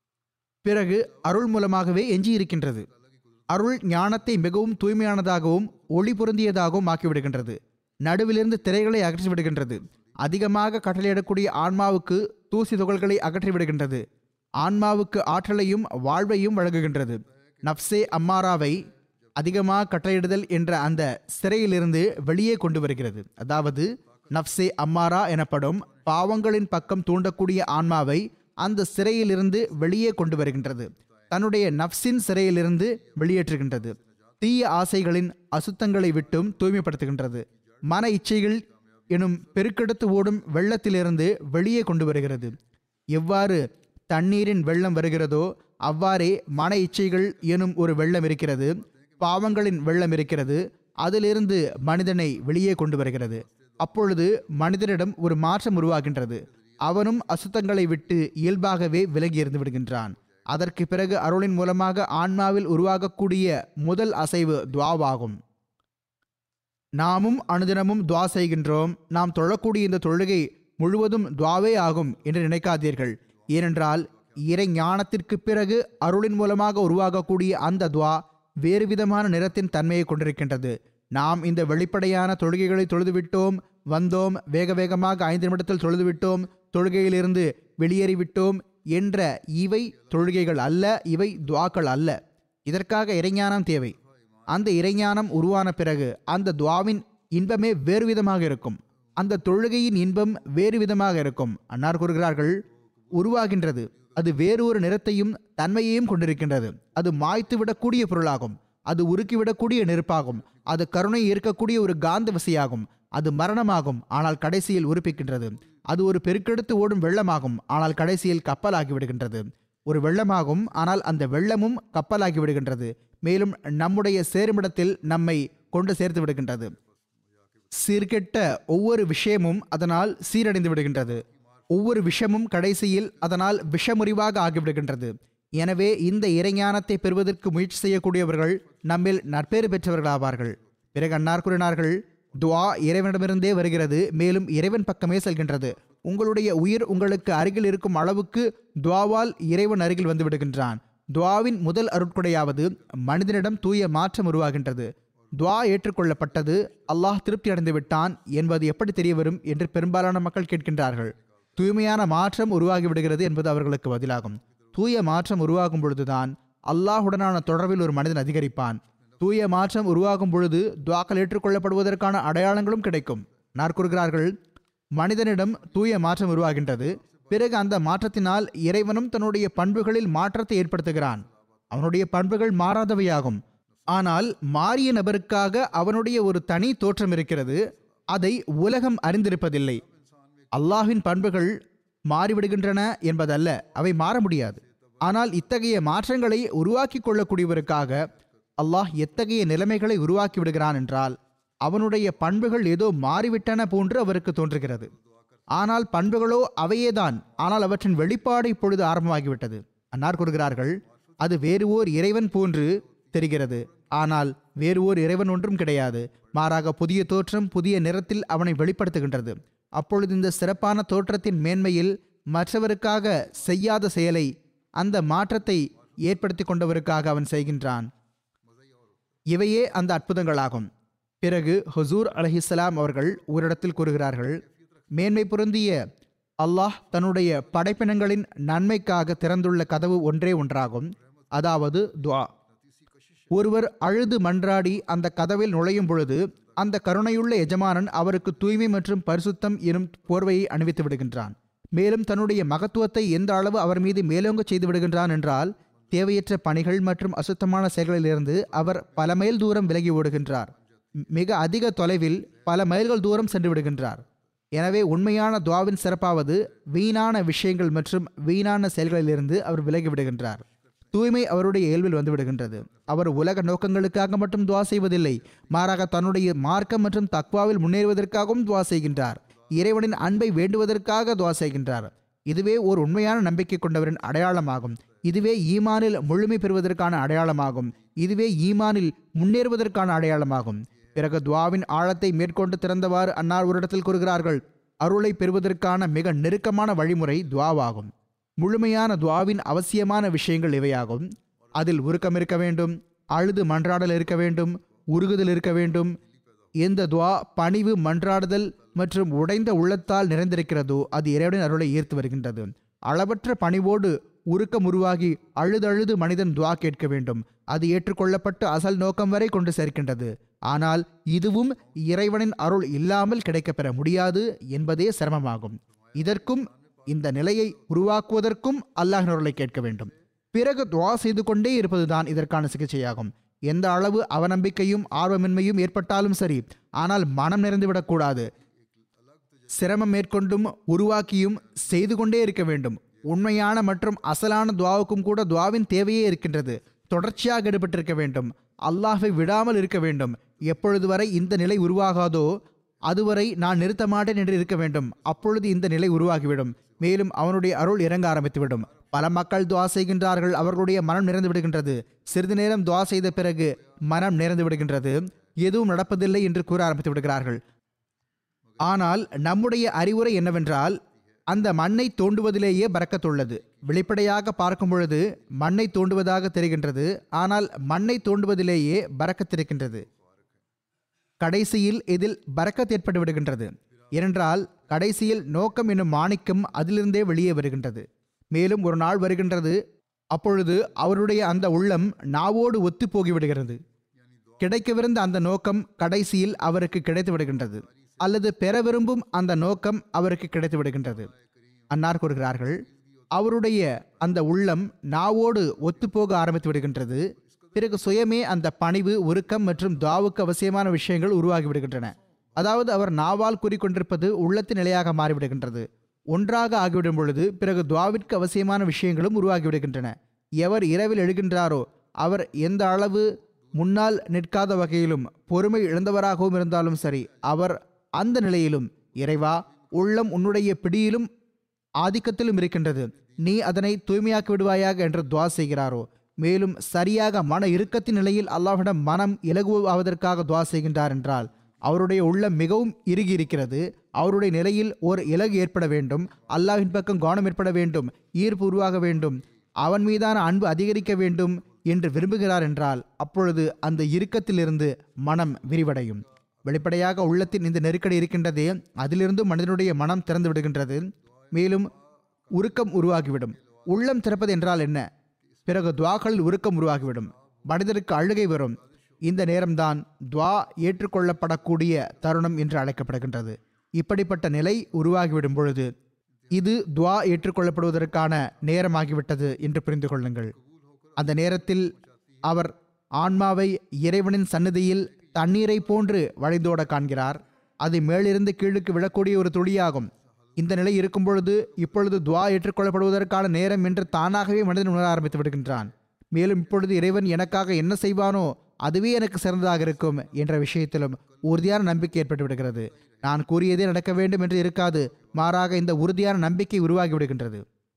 பிறகு அருள் மூலமாகவே எஞ்சி இருக்கின்றது அருள் ஞானத்தை மிகவும் தூய்மையானதாகவும் ஒளி பொருந்தியதாகவும் ஆக்கிவிடுகின்றது நடுவிலிருந்து திரைகளை அகற்றி விடுகின்றது அதிகமாக கட்டளையிடக்கூடிய ஆன்மாவுக்கு தூசி துகள்களை அகற்றி விடுகின்றது ஆன்மாவுக்கு ஆற்றலையும் வாழ்வையும் வழங்குகின்றது நப்சே அம்மாராவை அதிகமாக கட்டளையிடுதல் என்ற அந்த சிறையிலிருந்து வெளியே கொண்டு வருகிறது அதாவது நப்சே அம்மாரா எனப்படும் பாவங்களின் பக்கம் தூண்டக்கூடிய ஆன்மாவை அந்த சிறையிலிருந்து வெளியே கொண்டு வருகின்றது தன்னுடைய நப்சின் சிறையிலிருந்து வெளியேற்றுகின்றது தீய ஆசைகளின் அசுத்தங்களை விட்டும் தூய்மைப்படுத்துகின்றது மன இச்சைகள் எனும் பெருக்கெடுத்து ஓடும் வெள்ளத்திலிருந்து வெளியே கொண்டு வருகிறது எவ்வாறு தண்ணீரின் வெள்ளம் வருகிறதோ அவ்வாறே மன இச்சைகள் எனும் ஒரு வெள்ளம் இருக்கிறது பாவங்களின் வெள்ளம் இருக்கிறது அதிலிருந்து மனிதனை வெளியே கொண்டு வருகிறது அப்பொழுது மனிதனிடம் ஒரு மாற்றம் உருவாகின்றது அவனும் அசுத்தங்களை விட்டு இயல்பாகவே விலகி இருந்து விடுகின்றான் அதற்கு பிறகு அருளின் மூலமாக ஆன்மாவில் உருவாகக்கூடிய முதல் அசைவு துவாவாகும் நாமும் அனுதினமும் துவா செய்கின்றோம் நாம் தொழக்கூடிய இந்த தொழுகை முழுவதும் துவாவே ஆகும் என்று நினைக்காதீர்கள் ஏனென்றால் இறை ஞானத்திற்கு பிறகு அருளின் மூலமாக உருவாகக்கூடிய அந்த துவா வேறு விதமான நிறத்தின் தன்மையை கொண்டிருக்கின்றது நாம் இந்த வெளிப்படையான தொழுகைகளை தொழுதுவிட்டோம் வந்தோம் வேக வேகமாக ஐந்து நிமிடத்தில் தொழுது விட்டோம் தொழுகையிலிருந்து வெளியேறிவிட்டோம் என்ற இவை தொழுகைகள் அல்ல இவை துவாக்கள் அல்ல இதற்காக இறைஞானம் தேவை அந்த இறைஞானம் உருவான பிறகு அந்த துவாவின் இன்பமே வேறு விதமாக இருக்கும் அந்த தொழுகையின் இன்பம் வேறு விதமாக இருக்கும் அன்னார் கூறுகிறார்கள் உருவாகின்றது அது வேறு ஒரு நிறத்தையும் தன்மையையும் கொண்டிருக்கின்றது அது மாய்த்து விடக்கூடிய பொருளாகும் அது உருக்கிவிடக்கூடிய நெருப்பாகும் அது கருணை இருக்கக்கூடிய ஒரு காந்த விசையாகும் அது மரணமாகும் ஆனால் கடைசியில் உருப்பிக்கின்றது அது ஒரு பெருக்கெடுத்து ஓடும் வெள்ளமாகும் ஆனால் கடைசியில் கப்பலாகி விடுகின்றது ஒரு வெள்ளமாகும் ஆனால் அந்த வெள்ளமும் கப்பலாகி விடுகின்றது மேலும் நம்முடைய சேருமிடத்தில் நம்மை கொண்டு சேர்த்து விடுகின்றது சீர்கெட்ட ஒவ்வொரு விஷயமும் அதனால் சீரடைந்து விடுகின்றது ஒவ்வொரு விஷமும் கடைசியில் அதனால் விஷமுறிவாக ஆகிவிடுகின்றது எனவே இந்த இறைஞானத்தை பெறுவதற்கு முயற்சி செய்யக்கூடியவர்கள் நம்மில் நற்பேறு பெற்றவர்களாவார்கள் பிறகு அன்னார் கூறினார்கள் துவா இறைவனிடமிருந்தே வருகிறது மேலும் இறைவன் பக்கமே செல்கின்றது உங்களுடைய உயிர் உங்களுக்கு அருகில் இருக்கும் அளவுக்கு துவாவால் இறைவன் அருகில் வந்து விடுகின்றான் துவாவின் முதல் அருட்கொடையாவது மனிதனிடம் தூய மாற்றம் உருவாகின்றது துவா ஏற்றுக்கொள்ளப்பட்டது அல்லாஹ் திருப்தி அடைந்து விட்டான் என்பது எப்படி தெரிய வரும் என்று பெரும்பாலான மக்கள் கேட்கின்றார்கள் தூய்மையான மாற்றம் உருவாகி விடுகிறது என்பது அவர்களுக்கு பதிலாகும் தூய மாற்றம் உருவாகும் பொழுதுதான் அல்லாஹுடனான தொடர்பில் ஒரு மனிதன் அதிகரிப்பான் தூய மாற்றம் உருவாகும் பொழுது துவாக்கள் ஏற்றுக்கொள்ளப்படுவதற்கான அடையாளங்களும் கிடைக்கும் நார் கூறுகிறார்கள் மனிதனிடம் தூய மாற்றம் உருவாகின்றது பிறகு அந்த மாற்றத்தினால் இறைவனும் தன்னுடைய பண்புகளில் மாற்றத்தை ஏற்படுத்துகிறான் அவனுடைய பண்புகள் மாறாதவையாகும் ஆனால் மாறிய நபருக்காக அவனுடைய ஒரு தனி தோற்றம் இருக்கிறது அதை உலகம் அறிந்திருப்பதில்லை அல்லாஹ்வின் பண்புகள் மாறிவிடுகின்றன என்பதல்ல அவை மாற முடியாது ஆனால் இத்தகைய மாற்றங்களை உருவாக்கி கொள்ளக்கூடியவருக்காக அல்லாஹ் எத்தகைய நிலைமைகளை உருவாக்கி விடுகிறான் என்றால் அவனுடைய பண்புகள் ஏதோ மாறிவிட்டன போன்று அவருக்கு தோன்றுகிறது ஆனால் பண்புகளோ அவையேதான் ஆனால் அவற்றின் வெளிப்பாடு இப்பொழுது ஆரம்பமாகிவிட்டது அன்னார் கூறுகிறார்கள் அது வேறு ஓர் இறைவன் போன்று தெரிகிறது ஆனால் வேறு ஓர் இறைவன் ஒன்றும் கிடையாது மாறாக புதிய தோற்றம் புதிய நிறத்தில் அவனை வெளிப்படுத்துகின்றது அப்பொழுது இந்த சிறப்பான தோற்றத்தின் மேன்மையில் மற்றவருக்காக செய்யாத செயலை அந்த மாற்றத்தை ஏற்படுத்தி கொண்டவருக்காக அவன் செய்கின்றான் இவையே அந்த அற்புதங்களாகும் பிறகு ஹுசூர் அலஹிஸ்லாம் அவர்கள் ஓரிடத்தில் கூறுகிறார்கள் மேன்மை பொருந்திய அல்லாஹ் தன்னுடைய படைப்பினங்களின் நன்மைக்காக திறந்துள்ள கதவு ஒன்றே ஒன்றாகும் அதாவது துஆ ஒருவர் அழுது மன்றாடி அந்த கதவில் நுழையும் பொழுது அந்த கருணையுள்ள எஜமானன் அவருக்கு தூய்மை மற்றும் பரிசுத்தம் எனும் போர்வையை அணிவித்து விடுகின்றான் மேலும் தன்னுடைய மகத்துவத்தை எந்த அளவு அவர் மீது மேலோங்க செய்து விடுகின்றான் என்றால் தேவையற்ற பணிகள் மற்றும் அசுத்தமான செயல்களிலிருந்து அவர் பல மைல் தூரம் விலகி ஓடுகின்றார் மிக அதிக தொலைவில் பல மைல்கள் தூரம் சென்று விடுகின்றார் எனவே உண்மையான துவாவின் சிறப்பாவது வீணான விஷயங்கள் மற்றும் வீணான செயல்களிலிருந்து அவர் விலகி விடுகின்றார் தூய்மை அவருடைய இயல்பில் வந்து விடுகின்றது அவர் உலக நோக்கங்களுக்காக மட்டும் துவா செய்வதில்லை மாறாக தன்னுடைய மார்க்கம் மற்றும் தக்வாவில் முன்னேறுவதற்காகவும் துவா செய்கின்றார் இறைவனின் அன்பை வேண்டுவதற்காக துவா செய்கின்றார் இதுவே ஒரு உண்மையான நம்பிக்கை கொண்டவரின் அடையாளமாகும் இதுவே ஈமானில் முழுமை பெறுவதற்கான அடையாளமாகும் இதுவே ஈமானில் முன்னேறுவதற்கான அடையாளமாகும் பிறகு துவாவின் ஆழத்தை மேற்கொண்டு திறந்தவாறு அன்னார் ஒரு இடத்தில் கூறுகிறார்கள் அருளை பெறுவதற்கான மிக நெருக்கமான வழிமுறை துவாவாகும் முழுமையான துவாவின் அவசியமான விஷயங்கள் இவையாகும் அதில் உருக்கம் இருக்க வேண்டும் அழுது மன்றாடல் இருக்க வேண்டும் உருகுதல் இருக்க வேண்டும் எந்த துவா பணிவு மன்றாடுதல் மற்றும் உடைந்த உள்ளத்தால் நிறைந்திருக்கிறதோ அது இறைவனின் அருளை ஈர்த்து வருகின்றது அளவற்ற பணிவோடு உருக்கம் உருவாகி அழுதழுது மனிதன் துவா கேட்க வேண்டும் அது ஏற்றுக்கொள்ளப்பட்டு அசல் நோக்கம் வரை கொண்டு சேர்க்கின்றது ஆனால் இதுவும் இறைவனின் அருள் இல்லாமல் கிடைக்கப்பெற முடியாது என்பதே சிரமமாகும் இதற்கும் இந்த நிலையை உருவாக்குவதற்கும் அல்லாஹின் அருளை கேட்க வேண்டும் பிறகு துவா செய்து கொண்டே இருப்பதுதான் இதற்கான சிகிச்சையாகும் எந்த அளவு அவநம்பிக்கையும் ஆர்வமின்மையும் ஏற்பட்டாலும் சரி ஆனால் மனம் நிறைந்துவிடக்கூடாது சிரமம் மேற்கொண்டும் உருவாக்கியும் செய்து கொண்டே இருக்க வேண்டும் உண்மையான மற்றும் அசலான துவாவுக்கும் கூட துவாவின் தேவையே இருக்கின்றது தொடர்ச்சியாக ஈடுபட்டிருக்க வேண்டும் அல்லாஹை விடாமல் இருக்க வேண்டும் எப்பொழுது வரை இந்த நிலை உருவாகாதோ அதுவரை நான் நிறுத்த மாட்டேன் என்று இருக்க வேண்டும் அப்பொழுது இந்த நிலை உருவாகிவிடும் மேலும் அவனுடைய அருள் இறங்க ஆரம்பித்துவிடும் பல மக்கள் துவா செய்கின்றார்கள் அவர்களுடைய மனம் நிறைந்து விடுகின்றது சிறிது நேரம் துவா செய்த பிறகு மனம் நிறைந்து விடுகின்றது எதுவும் நடப்பதில்லை என்று கூற ஆரம்பித்து விடுகிறார்கள் ஆனால் நம்முடைய அறிவுரை என்னவென்றால் அந்த மண்ணை தோண்டுவதிலேயே பறக்கத்துள்ளது வெளிப்படையாக பார்க்கும் பொழுது மண்ணை தோண்டுவதாக தெரிகின்றது ஆனால் மண்ணை தோண்டுவதிலேயே பறக்கத்திருக்கின்றது கடைசியில் இதில் பறக்கத் ஏற்பட்டு விடுகின்றது ஏனென்றால் கடைசியில் நோக்கம் என்னும் மாணிக்கம் அதிலிருந்தே வெளியே வருகின்றது மேலும் ஒரு நாள் வருகின்றது அப்பொழுது அவருடைய அந்த உள்ளம் நாவோடு ஒத்து போகிவிடுகிறது கிடைக்கவிருந்த அந்த நோக்கம் கடைசியில் அவருக்கு கிடைத்து விடுகின்றது அல்லது பெற விரும்பும் அந்த நோக்கம் அவருக்கு கிடைத்து விடுகின்றது அன்னார் கூறுகிறார்கள் அவருடைய அந்த உள்ளம் நாவோடு ஒத்துப்போக ஆரம்பித்து விடுகின்றது பிறகு சுயமே அந்த பணிவு உருக்கம் மற்றும் துவாவுக்கு அவசியமான விஷயங்கள் உருவாகி விடுகின்றன அதாவது அவர் நாவால் கூறிக்கொண்டிருப்பது உள்ளத்தின் நிலையாக மாறிவிடுகின்றது ஒன்றாக ஆகிவிடும் பொழுது பிறகு துவாவிற்கு அவசியமான விஷயங்களும் உருவாகி விடுகின்றன எவர் இரவில் எழுகின்றாரோ அவர் எந்த அளவு முன்னால் நிற்காத வகையிலும் பொறுமை இழந்தவராகவும் இருந்தாலும் சரி அவர் அந்த நிலையிலும் இறைவா உள்ளம் உன்னுடைய பிடியிலும் ஆதிக்கத்திலும் இருக்கின்றது நீ அதனை தூய்மையாக்கி விடுவாயாக என்று துவா செய்கிறாரோ மேலும் சரியாக மன இறுக்கத்தின் நிலையில் அல்லாஹ்விடம் மனம் இலகுவாவதற்காக துவா செய்கின்றார் என்றால் அவருடைய உள்ளம் மிகவும் இறுகி இருக்கிறது அவருடைய நிலையில் ஒரு இலகு ஏற்பட வேண்டும் அல்லாஹ்வின் பக்கம் கவனம் ஏற்பட வேண்டும் ஈர்ப்பு உருவாக வேண்டும் அவன் மீதான அன்பு அதிகரிக்க வேண்டும் என்று விரும்புகிறார் என்றால் அப்பொழுது அந்த இறுக்கத்திலிருந்து மனம் விரிவடையும் வெளிப்படையாக உள்ளத்தின் இந்த நெருக்கடி இருக்கின்றதே அதிலிருந்து மனிதனுடைய மனம் திறந்து விடுகின்றது மேலும் உருக்கம் உருவாகிவிடும் உள்ளம் திறப்பது என்றால் என்ன பிறகு துவாக்களில் உருக்கம் உருவாகிவிடும் மனிதருக்கு அழுகை வரும் இந்த நேரம்தான் துவா ஏற்றுக்கொள்ளப்படக்கூடிய தருணம் என்று அழைக்கப்படுகின்றது இப்படிப்பட்ட நிலை உருவாகிவிடும் பொழுது இது துவா ஏற்றுக்கொள்ளப்படுவதற்கான நேரமாகிவிட்டது என்று புரிந்து கொள்ளுங்கள் அந்த நேரத்தில் அவர் ஆன்மாவை இறைவனின் சந்நிதியில் தண்ணீரை போன்று வழிந்தோட காண்கிறார் அது மேலிருந்து கீழுக்கு விழக்கூடிய ஒரு துளியாகும் இந்த நிலை இருக்கும் பொழுது இப்பொழுது துவா ஏற்றுக்கொள்ளப்படுவதற்கான நேரம் என்று தானாகவே மனிதன் உணர ஆரம்பித்து விடுகின்றான் மேலும் இப்பொழுது இறைவன் எனக்காக என்ன செய்வானோ அதுவே எனக்கு சிறந்ததாக இருக்கும் என்ற விஷயத்திலும் உறுதியான நம்பிக்கை ஏற்பட்டு விடுகிறது நான் கூறியதே நடக்க வேண்டும் என்று இருக்காது மாறாக இந்த உறுதியான நம்பிக்கை உருவாகி விடுகின்றது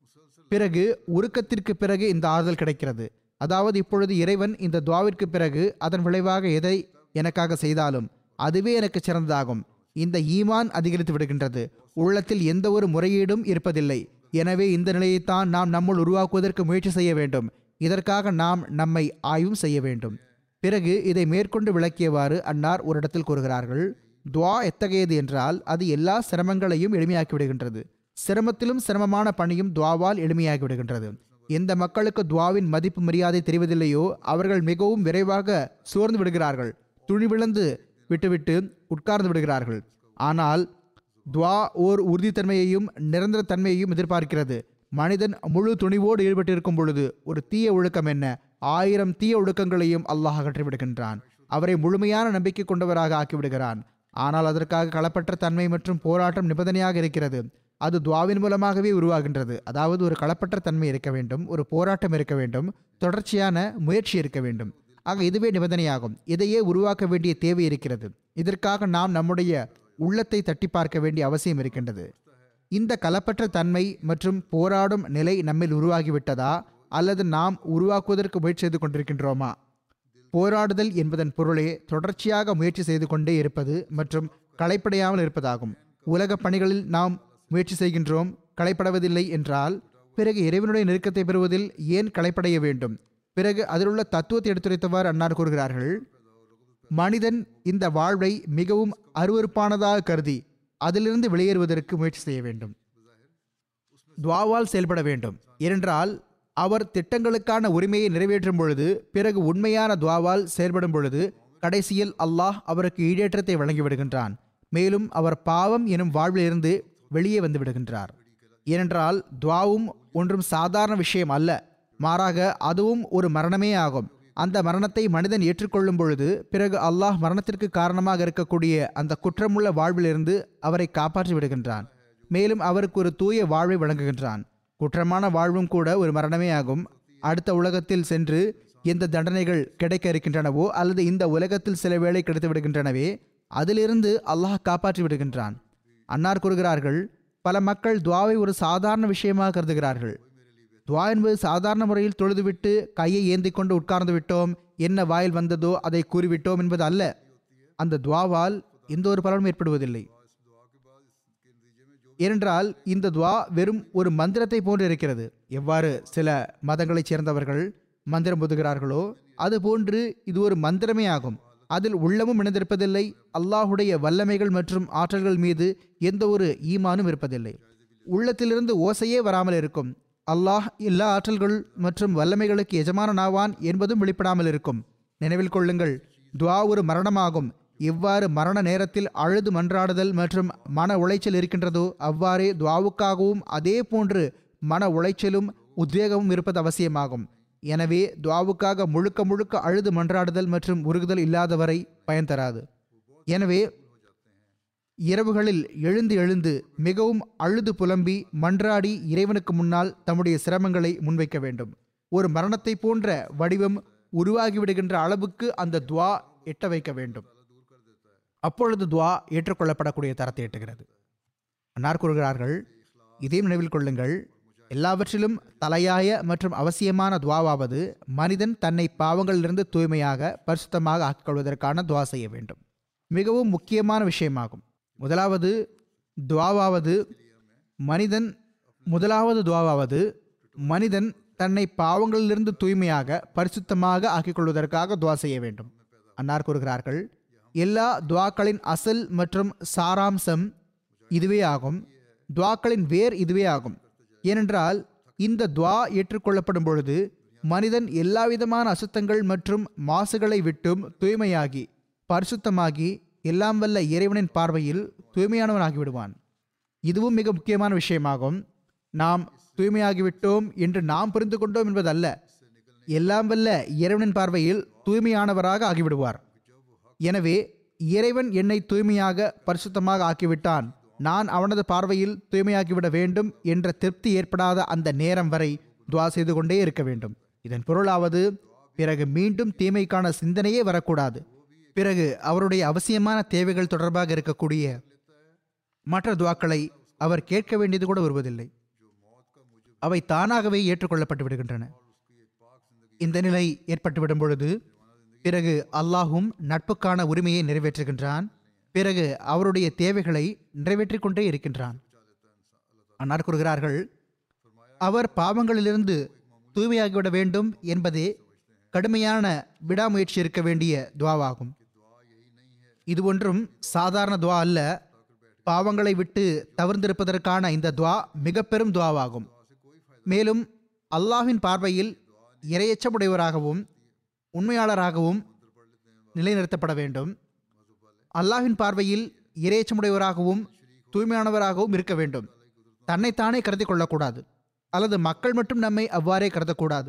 பிறகு உருக்கத்திற்கு பிறகு இந்த ஆறுதல் கிடைக்கிறது அதாவது இப்பொழுது இறைவன் இந்த துவாவிற்கு பிறகு அதன் விளைவாக எதை எனக்காக செய்தாலும் அதுவே எனக்கு சிறந்ததாகும் இந்த ஈமான் அதிகரித்து விடுகின்றது உள்ளத்தில் எந்த ஒரு முறையீடும் இருப்பதில்லை எனவே இந்த நிலையைத்தான் நாம் நம்முள் உருவாக்குவதற்கு முயற்சி செய்ய வேண்டும் இதற்காக நாம் நம்மை ஆய்வும் செய்ய வேண்டும் பிறகு இதை மேற்கொண்டு விளக்கியவாறு அன்னார் ஒரு இடத்தில் கூறுகிறார்கள் துவா எத்தகையது என்றால் அது எல்லா சிரமங்களையும் எளிமையாக்கி விடுகின்றது சிரமத்திலும் சிரமமான பணியும் துவாவால் எளிமையாகி விடுகின்றது எந்த மக்களுக்கு துவாவின் மதிப்பு மரியாதை தெரிவதில்லையோ அவர்கள் மிகவும் விரைவாக சோர்ந்து விடுகிறார்கள் துணிவிழந்து விட்டுவிட்டு உட்கார்ந்து விடுகிறார்கள் ஆனால் துவா ஓர் உறுதித்தன்மையையும் நிரந்தர தன்மையையும் எதிர்பார்க்கிறது மனிதன் முழு துணிவோடு ஈடுபட்டிருக்கும் பொழுது ஒரு தீய ஒழுக்கம் என்ன ஆயிரம் தீய ஒழுக்கங்களையும் அல்லாஹ் அகற்றிவிடுகின்றான் அவரை முழுமையான நம்பிக்கை கொண்டவராக ஆக்கிவிடுகிறான் ஆனால் அதற்காக களப்பற்ற தன்மை மற்றும் போராட்டம் நிபந்தனையாக இருக்கிறது அது துவாவின் மூலமாகவே உருவாகின்றது அதாவது ஒரு களப்பற்ற தன்மை இருக்க வேண்டும் ஒரு போராட்டம் இருக்க வேண்டும் தொடர்ச்சியான முயற்சி இருக்க வேண்டும் ஆக இதுவே நிபந்தனையாகும் இதையே உருவாக்க வேண்டிய தேவை இருக்கிறது இதற்காக நாம் நம்முடைய உள்ளத்தை தட்டி பார்க்க வேண்டிய அவசியம் இருக்கின்றது இந்த களப்பற்ற தன்மை மற்றும் போராடும் நிலை நம்மில் உருவாகிவிட்டதா அல்லது நாம் உருவாக்குவதற்கு முயற்சி செய்து கொண்டிருக்கின்றோமா போராடுதல் என்பதன் பொருளே தொடர்ச்சியாக முயற்சி செய்து கொண்டே இருப்பது மற்றும் களைப்படையாமல் இருப்பதாகும் உலக பணிகளில் நாம் முயற்சி செய்கின்றோம் களைப்படவதில்லை என்றால் பிறகு இறைவனுடைய நெருக்கத்தை பெறுவதில் ஏன் களைப்படைய வேண்டும் பிறகு அதிலுள்ள தத்துவத்தை எடுத்துரைத்தவாறு அன்னார் கூறுகிறார்கள் மனிதன் இந்த வாழ்வை மிகவும் அருவருப்பானதாக கருதி அதிலிருந்து வெளியேறுவதற்கு முயற்சி செய்ய வேண்டும் துவாவால் செயல்பட வேண்டும் ஏனென்றால் அவர் திட்டங்களுக்கான உரிமையை நிறைவேற்றும் பொழுது பிறகு உண்மையான துவாவால் செயல்படும் பொழுது கடைசியில் அல்லாஹ் அவருக்கு ஈடேற்றத்தை வழங்கிவிடுகின்றான் மேலும் அவர் பாவம் எனும் வாழ்விலிருந்து வெளியே வந்து விடுகின்றார் ஏனென்றால் துவாவும் ஒன்றும் சாதாரண விஷயம் அல்ல மாறாக அதுவும் ஒரு மரணமே ஆகும் அந்த மரணத்தை மனிதன் ஏற்றுக்கொள்ளும் பொழுது பிறகு அல்லாஹ் மரணத்திற்கு காரணமாக இருக்கக்கூடிய அந்த குற்றமுள்ள வாழ்விலிருந்து அவரை காப்பாற்றி விடுகின்றான் மேலும் அவருக்கு ஒரு தூய வாழ்வை வழங்குகின்றான் குற்றமான வாழ்வும் கூட ஒரு மரணமே ஆகும் அடுத்த உலகத்தில் சென்று எந்த தண்டனைகள் கிடைக்க இருக்கின்றனவோ அல்லது இந்த உலகத்தில் சில வேளை கிடைத்து விடுகின்றனவே அதிலிருந்து அல்லாஹ் காப்பாற்றி விடுகின்றான் அன்னார் கூறுகிறார்கள் பல மக்கள் துவாவை ஒரு சாதாரண விஷயமாக கருதுகிறார்கள் துவா என்பது சாதாரண முறையில் தொழுதுவிட்டு கையை ஏந்தி கொண்டு உட்கார்ந்து விட்டோம் என்ன வாயில் வந்ததோ அதை கூறிவிட்டோம் என்பது அல்ல அந்த துவாவால் எந்த ஒரு பலனும் ஏற்படுவதில்லை ஏனென்றால் இந்த துவா வெறும் ஒரு மந்திரத்தை போன்று இருக்கிறது எவ்வாறு சில மதங்களைச் சேர்ந்தவர்கள் மந்திரம் புதுகிறார்களோ அதுபோன்று இது ஒரு மந்திரமே ஆகும் அதில் உள்ளமும் இணைந்திருப்பதில்லை அல்லாஹுடைய வல்லமைகள் மற்றும் ஆற்றல்கள் மீது எந்த ஒரு ஈமானும் இருப்பதில்லை உள்ளத்திலிருந்து ஓசையே வராமல் இருக்கும் அல்லாஹ் எல்லா ஆற்றல்கள் மற்றும் வல்லமைகளுக்கு எஜமானனாவான் என்பதும் வெளிப்படாமல் இருக்கும் நினைவில் கொள்ளுங்கள் துவா ஒரு மரணமாகும் எவ்வாறு மரண நேரத்தில் அழுது மன்றாடுதல் மற்றும் மன உளைச்சல் இருக்கின்றதோ அவ்வாறே துவாவுக்காகவும் அதே போன்று மன உளைச்சலும் உத்வேகமும் இருப்பது அவசியமாகும் எனவே துவாவுக்காக முழுக்க முழுக்க அழுது மன்றாடுதல் மற்றும் உருகுதல் இல்லாதவரை பயன் தராது எனவே இரவுகளில் எழுந்து எழுந்து மிகவும் அழுது புலம்பி மன்றாடி இறைவனுக்கு முன்னால் தம்முடைய சிரமங்களை முன்வைக்க வேண்டும் ஒரு மரணத்தை போன்ற வடிவம் உருவாகிவிடுகின்ற அளவுக்கு அந்த துவா எட்ட வைக்க வேண்டும் அப்பொழுது துவா ஏற்றுக்கொள்ளப்படக்கூடிய தரத்தை எட்டுகிறது அன்னார் கூறுகிறார்கள் இதையும் நினைவில் கொள்ளுங்கள் எல்லாவற்றிலும் தலையாய மற்றும் அவசியமான துவாவாவது மனிதன் தன்னை பாவங்களிலிருந்து தூய்மையாக பரிசுத்தமாக ஆக்கிக் கொள்வதற்கான துவா செய்ய வேண்டும் மிகவும் முக்கியமான விஷயமாகும் முதலாவது துவாவாவது மனிதன் முதலாவது துவாவாவது மனிதன் தன்னை பாவங்களிலிருந்து தூய்மையாக பரிசுத்தமாக ஆக்கிக் கொள்வதற்காக துவா செய்ய வேண்டும் அன்னார் கூறுகிறார்கள் எல்லா துவாக்களின் அசல் மற்றும் சாராம்சம் இதுவே ஆகும் துவாக்களின் வேர் இதுவே ஆகும் ஏனென்றால் இந்த துவா ஏற்றுக்கொள்ளப்படும் பொழுது மனிதன் எல்லாவிதமான அசுத்தங்கள் மற்றும் மாசுகளை விட்டும் தூய்மையாகி பரிசுத்தமாகி எல்லாம் வல்ல இறைவனின் பார்வையில் தூய்மையானவனாகி விடுவான் இதுவும் மிக முக்கியமான விஷயமாகும் நாம் தூய்மையாகிவிட்டோம் என்று நாம் புரிந்து கொண்டோம் என்பதல்ல எல்லாம் வல்ல இறைவனின் பார்வையில் தூய்மையானவராக ஆகிவிடுவார் எனவே இறைவன் என்னை தூய்மையாக பரிசுத்தமாக ஆக்கிவிட்டான் நான் அவனது பார்வையில் தூய்மையாக்கிவிட வேண்டும் என்ற திருப்தி ஏற்படாத அந்த நேரம் வரை துவா செய்து கொண்டே இருக்க வேண்டும் இதன் பொருளாவது பிறகு மீண்டும் தீமைக்கான சிந்தனையே வரக்கூடாது பிறகு அவருடைய அவசியமான தேவைகள் தொடர்பாக இருக்கக்கூடிய மற்ற துவாக்களை அவர் கேட்க வேண்டியது கூட வருவதில்லை அவை தானாகவே ஏற்றுக்கொள்ளப்பட்டு விடுகின்றன இந்த நிலை ஏற்பட்டுவிடும் பொழுது பிறகு அல்லாஹும் நட்புக்கான உரிமையை நிறைவேற்றுகின்றான் பிறகு அவருடைய தேவைகளை நிறைவேற்றிக் கொண்டே இருக்கின்றான் அன்னார் கூறுகிறார்கள் அவர் பாவங்களிலிருந்து தூய்மையாகிவிட வேண்டும் என்பதே கடுமையான விடாமுயற்சி இருக்க வேண்டிய துவாவாகும் இது ஒன்றும் சாதாரண துவா அல்ல பாவங்களை விட்டு தவிர்ந்திருப்பதற்கான இந்த துவா மிக பெரும் துவாவாகும் மேலும் அல்லாஹ்வின் பார்வையில் இரையச்சமுடையவராகவும் உண்மையாளராகவும் நிலைநிறுத்தப்பட வேண்டும் அல்லாஹ்வின் பார்வையில் இரையச்சமுடையவராகவும் தூய்மையானவராகவும் இருக்க வேண்டும் தன்னைத்தானே கருதி கொள்ளக்கூடாது அல்லது மக்கள் மட்டும் நம்மை அவ்வாறே கருதக்கூடாது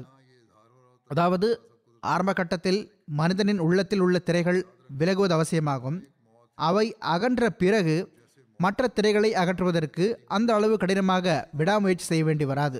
அதாவது ஆரம்ப கட்டத்தில் மனிதனின் உள்ளத்தில் உள்ள திரைகள் விலகுவது அவசியமாகும் அவை அகன்ற பிறகு மற்ற திரைகளை அகற்றுவதற்கு அந்த அளவு கடினமாக விடாமுயற்சி செய்ய வேண்டி வராது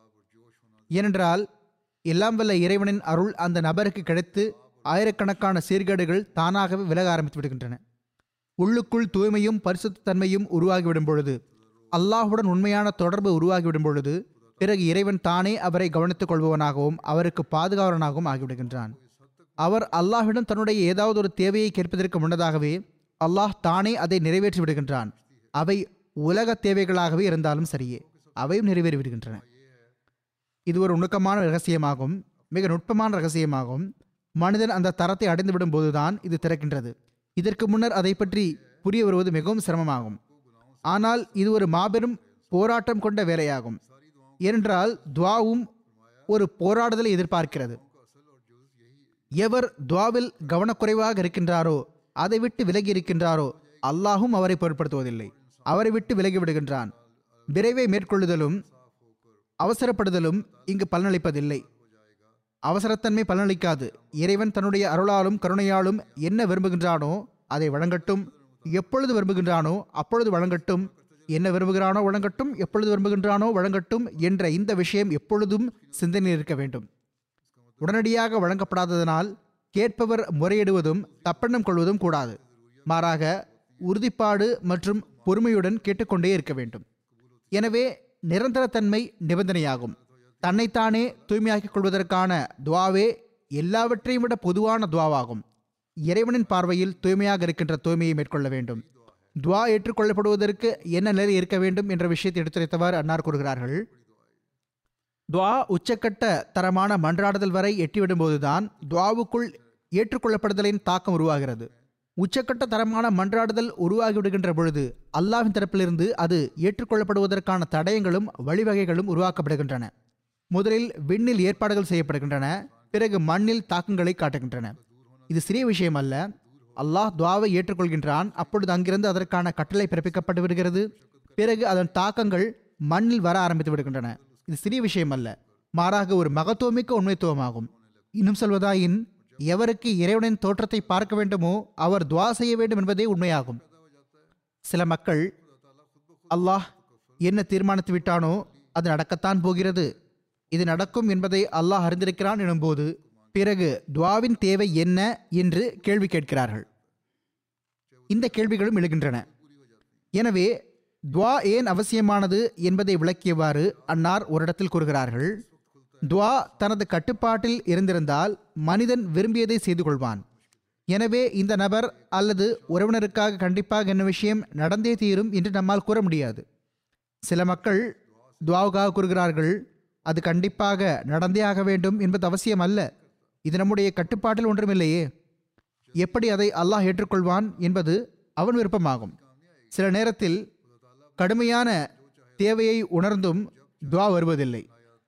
ஏனென்றால் எல்லாம் வல்ல இறைவனின் அருள் அந்த நபருக்கு கிடைத்து ஆயிரக்கணக்கான சீர்கேடுகள் தானாகவே விலக ஆரம்பித்து விடுகின்றன உள்ளுக்குள் தூய்மையும் பரிசுத்த தன்மையும் உருவாகிவிடும் பொழுது அல்லாஹுடன் உண்மையான தொடர்பு உருவாகிவிடும் பொழுது பிறகு இறைவன் தானே அவரை கவனித்துக் கொள்பவனாகவும் அவருக்கு பாதுகாவலனாகவும் ஆகிவிடுகின்றான் அவர் அல்லாஹ்விடம் தன்னுடைய ஏதாவது ஒரு தேவையை கேட்பதற்கு முன்னதாகவே அல்லாஹ் தானே அதை நிறைவேற்றி விடுகின்றான் அவை உலக தேவைகளாகவே இருந்தாலும் சரியே அவையும் நிறைவேறி விடுகின்றன இது ஒரு நுணுக்கமான ரகசியமாகும் மிக நுட்பமான ரகசியமாகும் மனிதன் அந்த தரத்தை அடைந்து விடும் போதுதான் இது திறக்கின்றது இதற்கு முன்னர் அதை பற்றி புரிய வருவது மிகவும் சிரமமாகும் ஆனால் இது ஒரு மாபெரும் போராட்டம் கொண்ட வேலையாகும் ஏனென்றால் துவாவும் ஒரு போராடுதலை எதிர்பார்க்கிறது எவர் துவாவில் கவனக்குறைவாக இருக்கின்றாரோ அதை விட்டு விலகி இருக்கின்றாரோ அல்லாஹும் அவரை பொருட்படுத்துவதில்லை அவரை விட்டு விலகி விடுகின்றான் விரைவை மேற்கொள்ளுதலும் அவசரப்படுதலும் இங்கு பலனளிப்பதில்லை அவசரத்தன்மை பலனளிக்காது இறைவன் தன்னுடைய அருளாலும் கருணையாலும் என்ன விரும்புகின்றானோ அதை வழங்கட்டும் எப்பொழுது விரும்புகின்றானோ அப்பொழுது வழங்கட்டும் என்ன விரும்புகிறானோ வழங்கட்டும் எப்பொழுது விரும்புகின்றானோ வழங்கட்டும் என்ற இந்த விஷயம் எப்பொழுதும் சிந்தனையில் இருக்க வேண்டும் உடனடியாக வழங்கப்படாததனால் கேட்பவர் முறையிடுவதும் தப்பெண்ணம் கொள்வதும் கூடாது மாறாக உறுதிப்பாடு மற்றும் பொறுமையுடன் கேட்டுக்கொண்டே இருக்க வேண்டும் எனவே நிரந்தரத்தன்மை நிபந்தனையாகும் தன்னைத்தானே தூய்மையாக்கிக் கொள்வதற்கான துவாவே எல்லாவற்றையும் விட பொதுவான துவாவாகும் இறைவனின் பார்வையில் தூய்மையாக இருக்கின்ற தூய்மையை மேற்கொள்ள வேண்டும் துவா ஏற்றுக்கொள்ளப்படுவதற்கு என்ன நிலை இருக்க வேண்டும் என்ற விஷயத்தை எடுத்துரைத்தவாறு அன்னார் கூறுகிறார்கள் துவா உச்சக்கட்ட தரமான மன்றாடுதல் வரை எட்டிவிடும்போதுதான் துவாவுக்குள் ஏற்றுக்கொள்ளப்படுதலின் தாக்கம் உருவாகிறது உச்சக்கட்ட தரமான மன்றாடுதல் உருவாகிவிடுகின்ற பொழுது அல்லாஹ்வின் தரப்பிலிருந்து அது ஏற்றுக்கொள்ளப்படுவதற்கான தடயங்களும் வழிவகைகளும் உருவாக்கப்படுகின்றன முதலில் விண்ணில் ஏற்பாடுகள் செய்யப்படுகின்றன பிறகு மண்ணில் தாக்கங்களை காட்டுகின்றன இது சிறிய விஷயம் அல்ல அல்லாஹ் துவாவை ஏற்றுக்கொள்கின்றான் அப்பொழுது அங்கிருந்து அதற்கான கட்டளை பிறப்பிக்கப்பட்டு விடுகிறது பிறகு அதன் தாக்கங்கள் மண்ணில் வர ஆரம்பித்து விடுகின்றன இது சிறிய விஷயம் அல்ல மாறாக ஒரு மகத்துவமிக்க உண்மைத்துவமாகும் இன்னும் சொல்வதாயின் எவருக்கு இறைவனின் தோற்றத்தை பார்க்க வேண்டுமோ அவர் துவா செய்ய வேண்டும் என்பதே உண்மையாகும் சில மக்கள் அல்லாஹ் என்ன தீர்மானித்து விட்டானோ அது நடக்கத்தான் போகிறது இது நடக்கும் என்பதை அல்லாஹ் அறிந்திருக்கிறான் எனும்போது பிறகு துவாவின் தேவை என்ன என்று கேள்வி கேட்கிறார்கள் இந்த கேள்விகளும் எழுகின்றன எனவே துவா ஏன் அவசியமானது என்பதை விளக்கியவாறு அன்னார் ஒரு இடத்தில் கூறுகிறார்கள் துவா தனது கட்டுப்பாட்டில் இருந்திருந்தால் மனிதன் விரும்பியதை செய்து கொள்வான் எனவே இந்த நபர் அல்லது உறவினருக்காக கண்டிப்பாக என்ன விஷயம் நடந்தே தீரும் என்று நம்மால் கூற முடியாது சில மக்கள் துவாவுக்காக கூறுகிறார்கள் அது கண்டிப்பாக நடந்தே ஆக வேண்டும் என்பது அவசியம் அல்ல இது நம்முடைய கட்டுப்பாட்டில் ஒன்றுமில்லையே எப்படி அதை அல்லாஹ் ஏற்றுக்கொள்வான் என்பது அவன் விருப்பமாகும் சில நேரத்தில் கடுமையான தேவையை உணர்ந்தும் துவா வருவதில்லை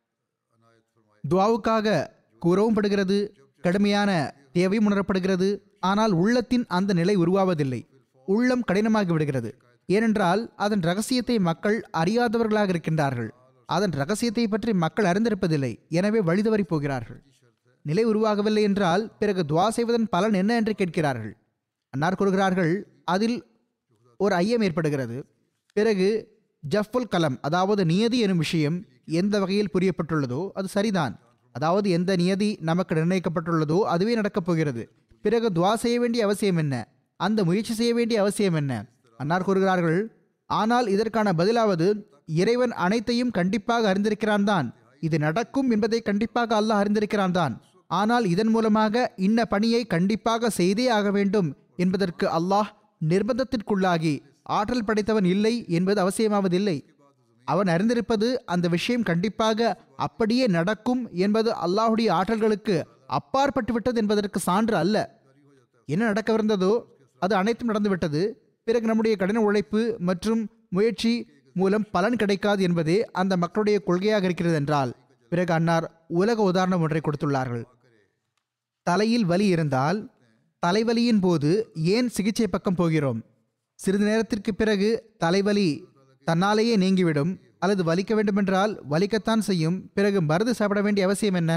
துவாவுக்காக கூறவும் படுகிறது கடுமையான தேவையும் உணரப்படுகிறது ஆனால் உள்ளத்தின் அந்த நிலை உருவாவதில்லை உள்ளம் கடினமாகி விடுகிறது ஏனென்றால் அதன் ரகசியத்தை மக்கள் அறியாதவர்களாக இருக்கின்றார்கள் அதன் ரகசியத்தை பற்றி மக்கள் அறிந்திருப்பதில்லை எனவே வழிதவறி போகிறார்கள் நிலை உருவாகவில்லை என்றால் பிறகு துவா செய்வதன் பலன் என்ன என்று கேட்கிறார்கள் அன்னார் கூறுகிறார்கள் அதில் ஒரு ஐயம் ஏற்படுகிறது பிறகு ஜஃபுல் கலம் அதாவது நியதி எனும் விஷயம் எந்த வகையில் புரியப்பட்டுள்ளதோ அது சரிதான் அதாவது எந்த நியதி நமக்கு நிர்ணயிக்கப்பட்டுள்ளதோ அதுவே நடக்கப் போகிறது பிறகு துவா செய்ய வேண்டிய அவசியம் என்ன அந்த முயற்சி செய்ய வேண்டிய அவசியம் என்ன அன்னார் கூறுகிறார்கள் ஆனால் இதற்கான பதிலாவது இறைவன் அனைத்தையும் கண்டிப்பாக அறிந்திருக்கிறான் தான் இது நடக்கும் என்பதை கண்டிப்பாக அல்லாஹ் அறிந்திருக்கிறான் தான் ஆனால் இதன் மூலமாக இன்ன பணியை கண்டிப்பாக செய்தே ஆக வேண்டும் என்பதற்கு அல்லாஹ் நிர்பந்தத்திற்குள்ளாகி ஆற்றல் படைத்தவன் இல்லை என்பது அவசியமாவதில்லை அவன் அறிந்திருப்பது அந்த விஷயம் கண்டிப்பாக அப்படியே நடக்கும் என்பது அல்லாஹுடைய ஆற்றல்களுக்கு அப்பாற்பட்டு விட்டது என்பதற்கு சான்று அல்ல என்ன நடக்கவிருந்ததோ அது அனைத்தும் நடந்துவிட்டது பிறகு நம்முடைய கடின உழைப்பு மற்றும் முயற்சி மூலம் பலன் கிடைக்காது என்பதே அந்த மக்களுடைய கொள்கையாக இருக்கிறது என்றால் பிறகு அன்னார் உலக உதாரணம் ஒன்றை கொடுத்துள்ளார்கள் தலையில் வலி இருந்தால் தலைவலியின் போது ஏன் சிகிச்சை பக்கம் போகிறோம் சிறிது நேரத்திற்கு பிறகு தலைவலி தன்னாலேயே நீங்கிவிடும் அல்லது வலிக்க வேண்டுமென்றால் வலிக்கத்தான் செய்யும் பிறகு மருந்து சாப்பிட வேண்டிய அவசியம் என்ன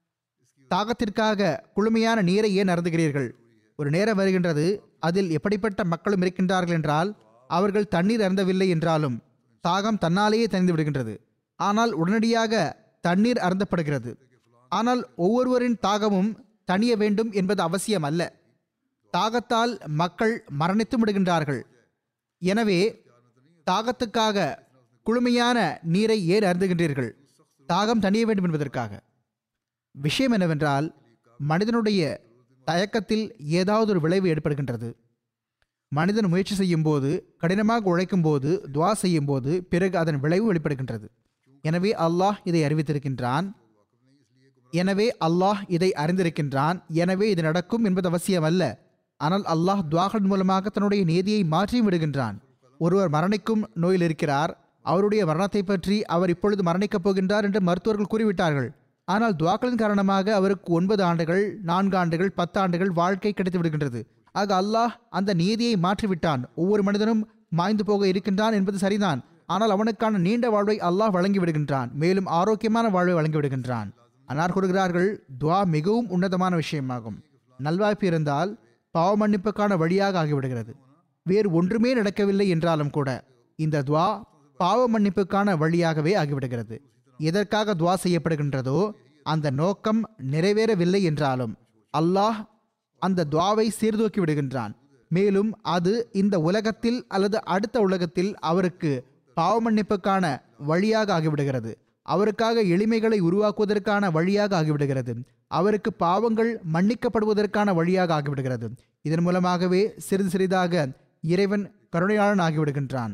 தாகத்திற்காக குளுமையான நீரை ஏன் அருந்துகிறீர்கள் ஒரு நேரம் வருகின்றது அதில் எப்படிப்பட்ட மக்களும் இருக்கின்றார்கள் என்றால் அவர்கள் தண்ணீர் அருந்தவில்லை என்றாலும் தாகம் தன்னாலேயே தணிந்து விடுகின்றது ஆனால் உடனடியாக தண்ணீர் அருந்தப்படுகிறது ஆனால் ஒவ்வொருவரின் தாகமும் தணிய வேண்டும் என்பது அவசியம் அல்ல தாகத்தால் மக்கள் மரணித்து விடுகின்றார்கள் எனவே தாகத்துக்காக குளுமையான நீரை ஏன் அருந்துகின்றீர்கள் தாகம் தணிய வேண்டும் என்பதற்காக விஷயம் என்னவென்றால் மனிதனுடைய தயக்கத்தில் ஏதாவது ஒரு விளைவு ஏற்படுகின்றது மனிதன் முயற்சி செய்யும் போது கடினமாக உழைக்கும் போது துவா செய்யும் போது பிறகு அதன் விளைவு வெளிப்படுகின்றது எனவே அல்லாஹ் இதை அறிவித்திருக்கின்றான் எனவே அல்லாஹ் இதை அறிந்திருக்கின்றான் எனவே இது நடக்கும் என்பது அவசியம் அல்ல ஆனால் அல்லாஹ் துவாக்கள் மூலமாக தன்னுடைய நீதியை மாற்றியும் விடுகின்றான் ஒருவர் மரணிக்கும் நோயில் இருக்கிறார் அவருடைய மரணத்தை பற்றி அவர் இப்பொழுது மரணிக்கப் போகின்றார் என்று மருத்துவர்கள் கூறிவிட்டார்கள் ஆனால் துவாக்களின் காரணமாக அவருக்கு ஒன்பது ஆண்டுகள் நான்கு ஆண்டுகள் பத்து ஆண்டுகள் வாழ்க்கை கிடைத்து விடுகின்றது ஆக அல்லாஹ் அந்த நீதியை மாற்றிவிட்டான் ஒவ்வொரு மனிதனும் மாய்ந்து போக இருக்கின்றான் என்பது சரிதான் ஆனால் அவனுக்கான நீண்ட வாழ்வை அல்லாஹ் வழங்கி விடுகின்றான் மேலும் ஆரோக்கியமான வாழ்வை வழங்கி விடுகின்றான் அன்னார் கூறுகிறார்கள் துவா மிகவும் உன்னதமான விஷயமாகும் நல்வாய்ப்பு இருந்தால் பாவ மன்னிப்புக்கான வழியாக ஆகிவிடுகிறது வேறு ஒன்றுமே நடக்கவில்லை என்றாலும் கூட இந்த துவா பாவ மன்னிப்புக்கான வழியாகவே ஆகிவிடுகிறது எதற்காக துவா செய்யப்படுகின்றதோ அந்த நோக்கம் நிறைவேறவில்லை என்றாலும் அல்லாஹ் அந்த துவாவை சீர்தூக்கி விடுகின்றான் மேலும் அது இந்த உலகத்தில் அல்லது அடுத்த உலகத்தில் அவருக்கு பாவ மன்னிப்புக்கான வழியாக ஆகிவிடுகிறது அவருக்காக எளிமைகளை உருவாக்குவதற்கான வழியாக ஆகிவிடுகிறது அவருக்கு பாவங்கள் மன்னிக்கப்படுவதற்கான வழியாக ஆகிவிடுகிறது இதன் மூலமாகவே சிறிது சிறிதாக இறைவன் கருணையாளன் ஆகிவிடுகின்றான்